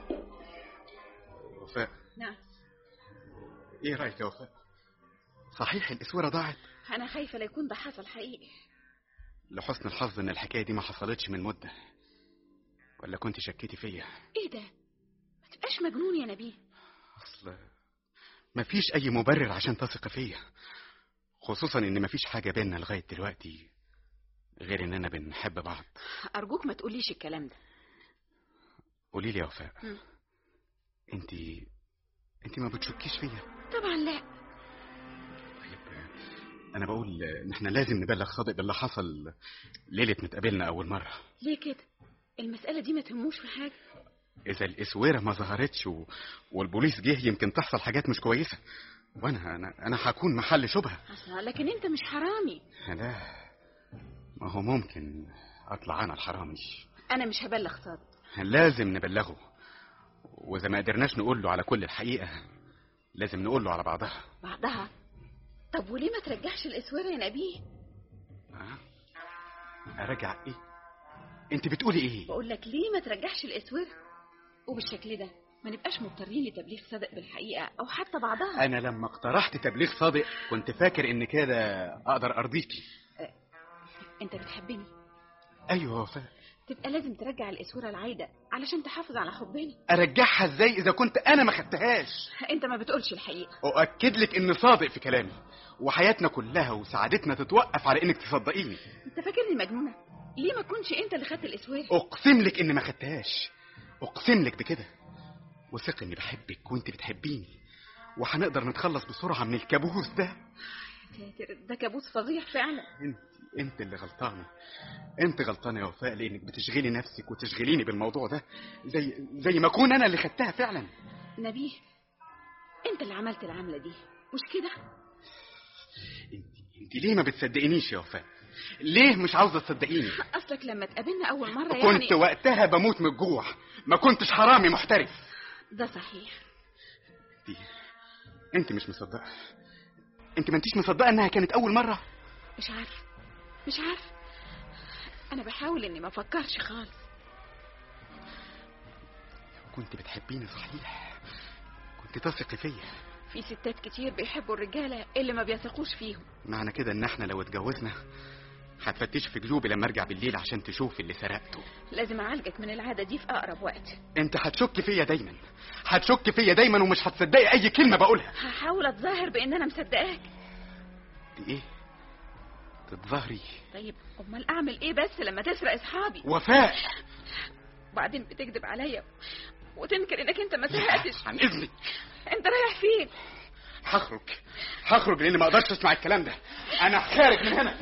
وفاء نعم إيه رأيك يا وفاء؟ صحيح الإسورة ضاعت انا خايفه لا يكون ده حصل حقيقي لحسن الحظ إن الحكاية دي ما حصلتش من مدة ولا كنت شكيتي فيا ايه ده ما تبقاش مجنون يا نبيه أصل مفيش أي مبرر عشان تثق فيا خصوصا إن مفيش حاجة بينا لغاية دلوقتي غير إننا بنحب بعض ارجوك ما تقوليش الكلام ده قولي لي يا وفاء مم. انت انت ما بتشكيش فيا طبعا لا طيب انا بقول ان احنا لازم نبلغ صادق باللي حصل ليله ما اتقابلنا اول مره ليه كده المساله دي ما تهموش في حاجه اذا الاسوره ما ظهرتش و... والبوليس جه يمكن تحصل حاجات مش كويسه وانا انا انا هكون محل شبهه أصلا لكن انت مش حرامي لا ما هو ممكن اطلع انا الحرامي انا مش هبلغ صادق لازم نبلغه واذا ما قدرناش نقول له على كل الحقيقه لازم نقول له على بعضها بعدها طب وليه ما ترجعش الاسوره يا نبيه ها؟ ارجع ايه انت بتقولي ايه بقول لك ليه ما ترجعش الاسوره وبالشكل ده ما نبقاش مضطرين لتبليغ صادق بالحقيقة أو حتى بعضها انا لما اقترحت تبليغ صادق كنت فاكر ان كده اقدر ارضيكي أنت بتحبني ايوه وفاء تبقى لازم ترجع الأسورة العايدة علشان تحافظ على حبنا ارجعها ازاي اذا كنت انا ما خدتهاش أنت ما بتقولش الحقيقة اؤكد لك اني صادق في كلامي وحياتنا كلها وسعادتنا تتوقف على انك تصدقيني أنت فاكرني مجنونة ليه ما كنش أنت اللي خدت الأسورة اقسم لك اني ما خدتهاش اقسم لك بكده وثق اني بحبك وانت بتحبيني وهنقدر نتخلص بسرعه من الكابوس ده ساتر ده كابوس فظيع فعلا انت انت اللي غلطانه انت غلطانه يا وفاء لانك بتشغلي نفسك وتشغليني بالموضوع ده زي زي ما اكون انا اللي خدتها فعلا نبيه أنت اللي عملت العملة دي مش كده انت انت ليه ما بتصدقينيش يا وفاء ليه مش عاوزه تصدقيني أصلك لما اتقابلنا أول مرة كنت يعني وقتها بموت من الجوع ما كنتش حرامي محترف ده صحيح دي انت مش مصدقه انت ما انتيش مصدقه انها كانت اول مره مش عارف مش عارف أنا بحاول إني ما أفكرش خالص كنت بتحبيني صحيح كنت تثقي فيا في ستات كتير بيحبوا الرجالة اللي ما بيثقوش فيهم معنى كده ان احنا لو اتجوزنا هتفتش في جيوبي لما ارجع بالليل عشان تشوف اللي سرقته لازم أعالجك من العادة دي في أقرب وقت انت هتشك فيا دايما هتشك فيا دايما ومش هتصدقي اي كلمه بقولها هحاول أتظاهر بإن أنا مصدقاك دي ايه تتظاهري طيب أمال أعمل إيه بس لما تسرق أصحابي وفاء وبعدين بتكذب عليا وتنكر إنك أنت ما سرقتش عن اذنك أنت رايح فين هخرج هخرج لاني ما اقدرش اسمع الكلام ده انا خارج من هنا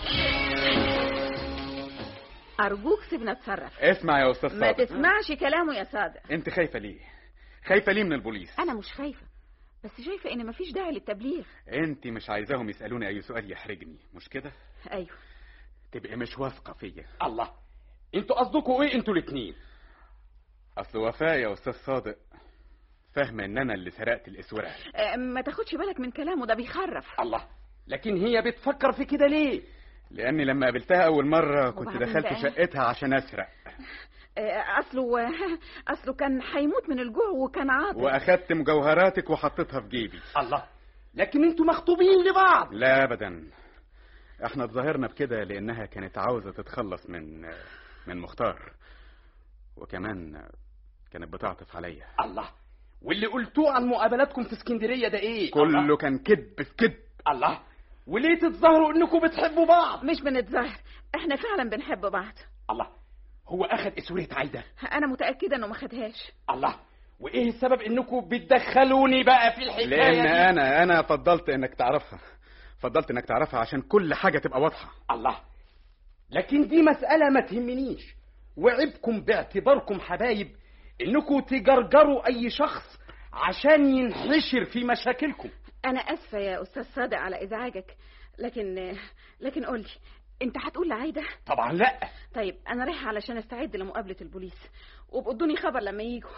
أرجوك سيبنا أتصرف اسمع يا استاذ ما تسمعش كلامه يا صادق انت خايفه ليه خايفه ليه من البوليس أنا مش خايفة بس شايفة إن مفيش داعي للتبليغ انت مش عايزاهم يسالوني اي سؤال يحرجني مش كده أيوه تبقى مش واثقه فيا الله انتوا قصدكوا ايه انتوا الاتنين اصل وفاء يا استاذ صادق فاهمه ان انا اللي سرقت الاسوره أه، ما تاخدش بالك من كلامه ده بيخرف الله لكن هي بتفكر في كده ليه لاني لما قابلتها اول مره كنت وبعدين دخلت بقى؟ شقتها عشان اسرق أه، أصله أصله كان هيموت من الجوع وكان عاطل واخدت مجوهراتك وحطيتها في جيبي الله لكن انتوا مخطوبين لبعض لا ابدا احنا اتظاهرنا بكده لانها كانت عاوزه تتخلص من من مختار وكمان كانت بتعطف عليا الله واللي قلتوه عن مقابلاتكم في اسكندريه ده ايه كله الله. كان كذب في كذب الله وليه تتظاهروا انكم بتحبوا بعض مش بنتظاهر احنا فعلا بنحب بعض الله هو اخد اسورة عايدة انا متأكدة انه ما خدهاش الله وايه السبب انكم بتدخلوني بقى في الحكايه لان دي؟ انا انا فضلت انك تعرفها فضلت انك تعرفها عشان كل حاجه تبقى واضحه الله لكن دي مسألة ما تهمنيش وعيبكم باعتباركم حبايب انكم تجرجروا اي شخص عشان ينحشر في مشاكلكم انا اسفة يا استاذ صادق على ازعاجك لكن لكن قولي انت هتقول لعايدة طبعا لا طيب انا رايحة علشان استعد لمقابلة البوليس وبقدوني خبر لما يجوا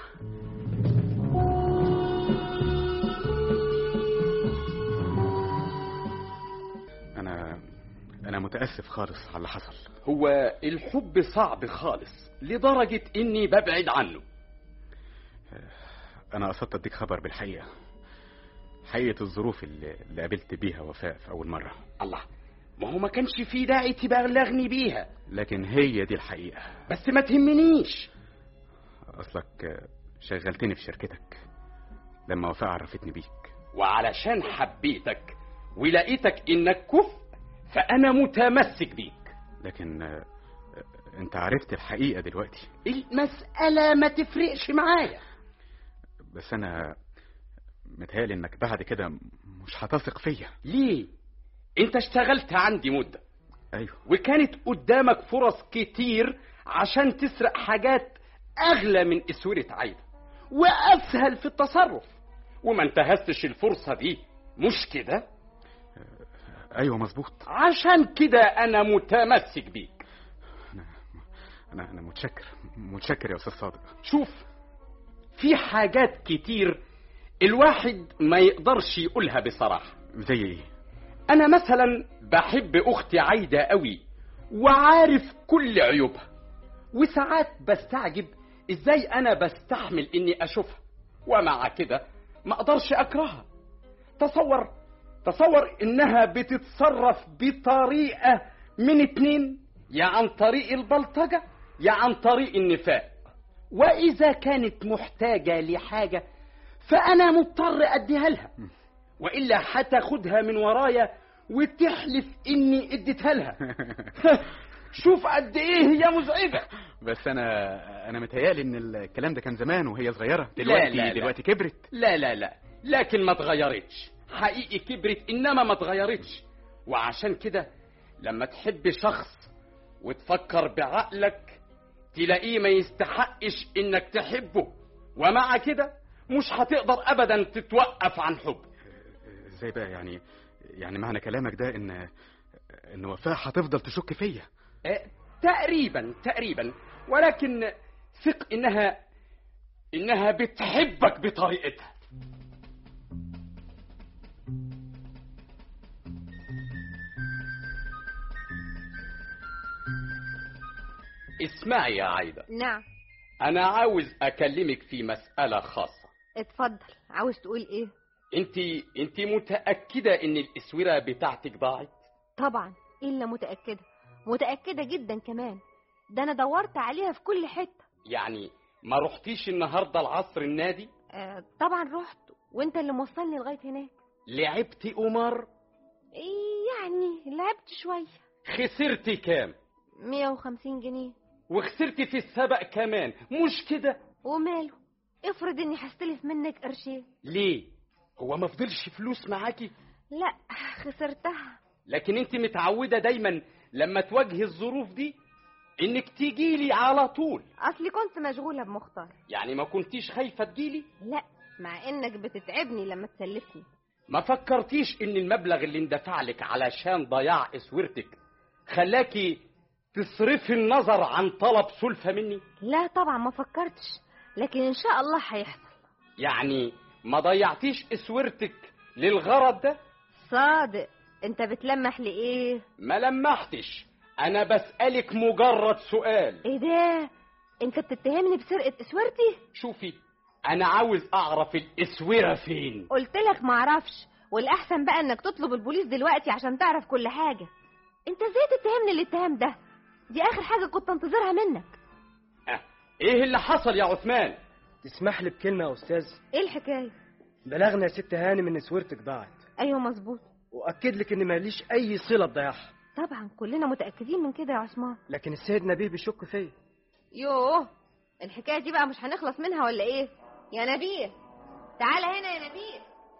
انا انا متاسف خالص على اللي حصل هو الحب صعب خالص لدرجة اني ببعد عنه انا قصدت اديك خبر بالحقيقه حقيقه الظروف اللي, اللي قابلت بيها وفاء في اول مره الله ما هو ما كانش في داعي تبلغني بيها لكن هي دي الحقيقه بس ما تهمنيش اصلك شغلتني في شركتك لما وفاء عرفتني بيك وعلشان حبيتك ولقيتك انك كفء فانا متمسك بيك لكن آه، انت عرفت الحقيقه دلوقتي المسألة ما تفرقش معايا بس انا متهيألي انك بعد كده مش هتثق فيا ليه انت اشتغلت عندي مدة ايوه وكانت قدامك فرص كتير عشان تسرق حاجات اغلى من اسورة عايدة واسهل في التصرف وما انتهزتش الفرصة دي مش كده ايوه مظبوط عشان كده انا متمسك بيك انا انا متشكر متشكر يا استاذ صادق شوف في حاجات كتير الواحد ما يقدرش يقولها بصراحة زي ايه انا مثلا بحب اختي عايدة قوي وعارف كل عيوبها وساعات بستعجب ازاي انا بستحمل اني اشوفها ومع كده ما اقدرش اكرهها تصور تصور انها بتتصرف بطريقة من اتنين يا عن طريق البلطجة يا عن طريق النفاق واذا كانت محتاجة لحاجة فانا مضطر اديها لها والا هتاخدها من ورايا وتحلف اني اديتها لها شوف قد ايه هي مزعجة بس انا انا متهيالي ان الكلام ده كان زمان وهي صغيره لا، دلوقتي لا، لا. دلوقتي كبرت لا لا لا لكن ما اتغيرتش حقيقي كبرت انما ما اتغيرتش وعشان كده لما تحب شخص وتفكر بعقلك تلاقيه ما يستحقش انك تحبه ومع كده مش هتقدر ابدا تتوقف عن حبه ازاي بقى يعني يعني معنى كلامك ده ان ان وفاء هتفضل تشك فيا آه، تقريبا تقريبا ولكن ثق انها انها بتحبك بطريقتها اسمعي يا عايدة نعم انا عاوز اكلمك في مسألة خاصة اتفضل عاوز تقول ايه انت انت متأكدة ان الاسورة بتاعتك ضاعت طبعا الا متاكده متاكده جدا كمان ده انا دورت عليها في كل حته يعني ما رحتيش النهاردة العصر النادي آه طبعا رحت وانت اللي موصلني لغايه هناك لعبتي قمار إيه يعني لعبت شويه خسرتي كام 150 جنيه وخسرتي في السبق كمان مش كده وماله افرض اني هستلف منك قرشين ليه هو ما فضلش فلوس معاكي لا خسرتها لكن انت متعودة دايما لما تواجهي الظروف دي انك تجيلي على طول اصلي كنت مشغوله بمختار يعني ما كنتيش خايفة تجيلي لا مع انك بتتعبني لما تسلفني ما فكرتيش ان المبلغ اللي اندفع لك علشان ضياع اسورتك خلاكي تصرفي النظر عن طلب سلفة مني لا طبعا ما فكرتش لكن ان شاء الله هيحصل يعني ما ضيعتيش اسورتك للغرض ده صادق انت بتلمح لايه ما لمحتش انا بسألك مجرد سؤال ايه ده انت بتتهمني بسرقه اسورتي شوفي انا عاوز اعرف الاسورة فين قلت لك معرفش والاحسن بقى انك تطلب البوليس دلوقتي عشان تعرف كل حاجه انت ازاي تتهمني الاتهام ده دي اخر حاجه كنت انتظرها منك أه. ايه اللي حصل يا عثمان تسمح لي بكلمة يا أستاذ ايه الحكايه بلغنا يا ست هانم إن سويرتك ضاعت ايوه مظبوط وأكد لك إن ماليش أي صلة بضياعها طبعا كلنا متاكدين من كده يا عثمان لكن السيد نبيه بيشك فيا يوه الحكايه دي بقى مش هنخلص منها ولا ايه يا نبيل تعال هنا يا نبيل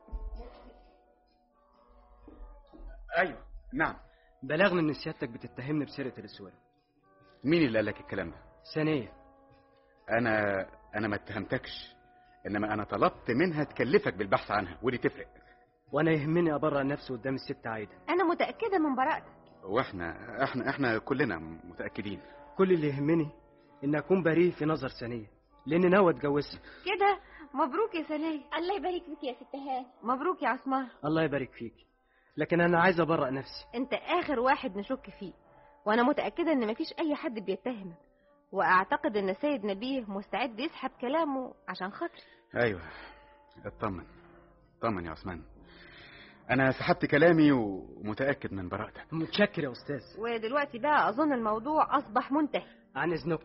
ايوه نعم بلغنا إن سيادتك بتتهمني بسرقة الأسورة مين اللي قال لك الكلام ده ثانية انا انا ما اتهمتكش انما انا طلبت منها تكلفك بالبحث عنها ودي تفرق وأنا يهمني أبرأ نفسي قدام الست عايدة انا متاكده من براءتك واحنا احنا احنا كلنا متاكدين كل اللي يهمني إن أكون بريء في نظر ثانية لأن ناوي أتجوزها كده مبروك يا سنية الله يبارك فيك يا ست هاني مبروك يا عثمان الله يبارك فيك لكن أنا عايز أبرأ نفسي انت اخر واحد نشك فيه وانا متاكده ان مفيش اي حد بيتهمك واعتقد ان سيد نبيه مستعد يسحب كلامه عشان خاطري ايوه اطمن اطمن يا عثمان انا سحبت كلامي ومتاكد من براءتك متشكر يا أستاذ ودلوقتي بقى اظن الموضوع اصبح منتهي عن إذنكم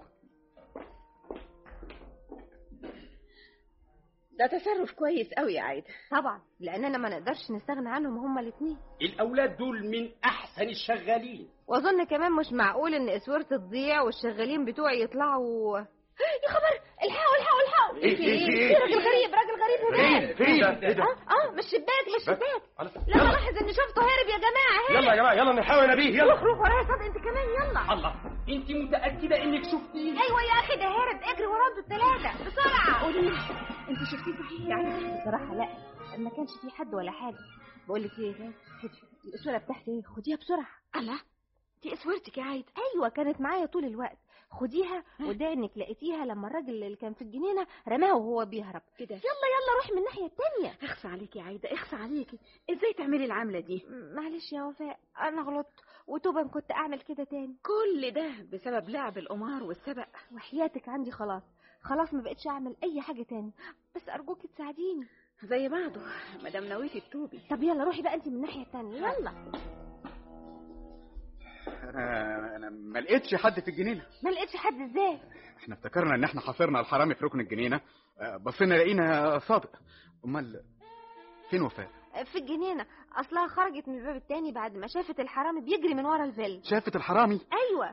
ده تصرف كويس قوي يا عايدة طبعا لاننا ما نقدرش نستغنى عنهم هما الاثنين الاولاد دول من احسن الشغالين واظن كمان مش معقول ان اسورتي تضيع والشغالين بتوعي يطلعوا يا خبر الحقوا الحقوا الحقوا إيه، في إيه، في إيه؟ في راجل غريب راجل غريب هناك فين ايه ده اه اه مش شباك مش شباك لا لاحظ اني شفته هارب يا جماعه هارب يلا يا جماعه يلا نحاول يا نبيه يلا روح روح ورايا صدق انت كمان يلا الله انت متأكدة انك شفتيه ايوه يا اخي ده هارب اجري وراه انتوا الثلاثه بسرعه قولي لي انت شفتيه صحيح يعني بصراحه لا ما كانش في حد ولا حاجه بقول لك ايه خدي الاسوره بتاعتي ايه خديها بسرعه الله دي اسورتك يا عايدة ايوه كانت معايا طول الوقت خديها وده انك لقيتيها لما الراجل اللي كان في الجنينه رماها وهو بيهرب كده يلا يلا روح من الناحيه التانية اخصى عليكي يا عايدة اخصى عليكي ازاي تعملي العملة دي معلش يا وفاء انا غلطت وتوبة إن كنت اعمل كده تاني كل ده بسبب لعب القمار والسبق وحياتك عندي خلاص خلاص ما بقتش اعمل اي حاجة تاني بس ارجوك تساعديني زي بعضه مدام نويتي تتوبي طب يلا روحي بقى انت من الناحية التانية يلا انا انا ما لقيتش حد في الجنينه ما لقيتش حد ازاي احنا افتكرنا ان احنا حاصرنا الحرامي في ركن الجنينه آه، بصينا لقينا صادق امال فين وفاء في الجنينة اصلها خرجت من الباب التاني بعد ما شافت الحرامي بيجري من ورا الفيلا شافت الحرامي ايوه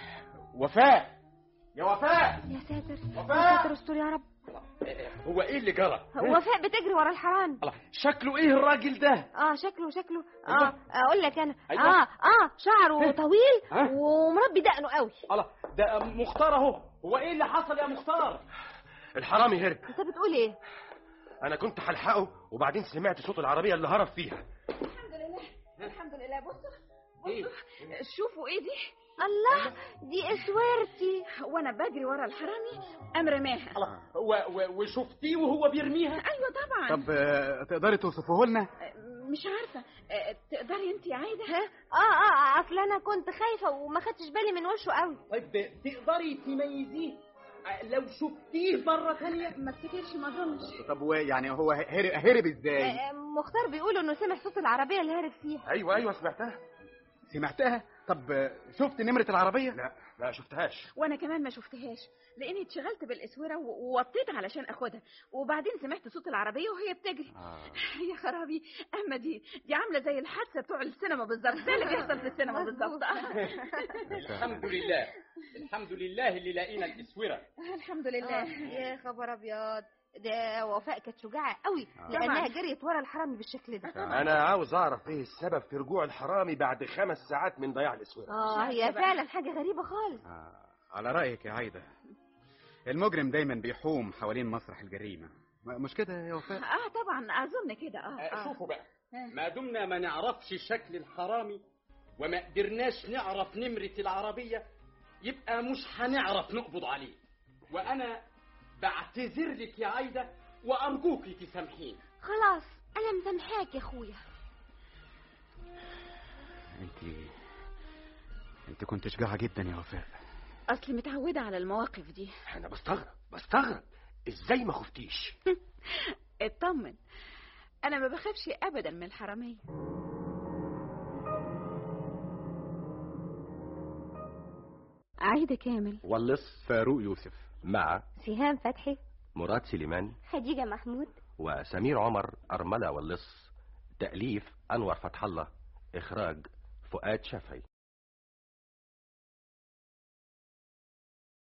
وفاء يا وفاء يا ساتر يا وفاء! ساتر استر يا رب هو ايه اللي جرى وفاء بتجري ورا الحرامي الله شكله ايه الراجل ده اه شكله شكله أيوة. اه اقول لك انا أيوة. اه اه شعره طويل ها؟ ومربي دقنه قوي الله ده مختار اهو هو ايه اللي حصل يا مختار الحرامي هرب انت بتقول ايه انا كنت هلحقه وبعدين سمعت صوت العربيه اللي هرب فيها الحمد لله الحمد لله بصوا ايه شوفوا ايه دي الله دي اسوارتي وانا بجري ورا الحرامي قام رماها الله و- و- وشفتيه وهو بيرميها ايوه طبعا طب آه، تقدري توصفه لنا مش عارفه آه، تقدري انت يا عايده ها اه اه اصل انا كنت خايفه وما خدتش بالي من وشه قوي طيب تقدري تميزيه لو شفتيه مرة ثانية ما افتكرش ما اظنش طب و- يعني هو هرب, هرب ازاي آه، مختار بيقول انه سمع صوت العربيه اللي هرب فيها ايوه ايوه سمعتها سمعتها طب آه، شفت نمره العربيه لا لا شفتهاش وانا كمان ما شفتهاش لاني اتشغلت بالاسوره و- ووطيت علشان اخدها وبعدين سمعت صوت العربيه وهي بتجري يا خرابي اما دي دي عامله زي الحادثه بتوع السينما بالظبط ده اللي بيحصل في السينما بالظبط الحمد لله الحمد لله اللي لقينا الاسوره الحمد آه، لله يا خبر ابيض ده وفاء كانت شجاعه قوي لانها جريت ورا الحرامي بالشكل ده انا عاوز اعرف ايه السبب في رجوع الحرامي بعد خمس ساعات من ضياع الاسوره اه هي فعلا حاجه غريبه خالص آه، على رايك يا عايده المجرم دايما بيحوم حوالين مسرح الجريمه م- مش كده يا وفاء اه طبعا اظن كده اه, آه، آه. شوفوا بقى ما دمنا ما نعرفش شكل الحرامي وما قدرناش نعرف نمرة العربية يبقى مش هنعرف نقبض عليه وأنا بعتذر لك يا عايدة وأرجوكي تسامحيني خلاص انا مسامحاك يا اخويا انت انت كنت شجاعه جدا يا وفاء اصلي متعوده على المواقف دي انا بستغرب بستغرب ازاي ما خفتيش اطمن انا ما بخافش ابدا من الحراميه عايده كامل واللص فاروق يوسف مع سهام فتحي مراد سليمان خديجه محمود وسمير عمر أرملة واللص تأليف أنور فتح الله إخراج فؤاد شفعي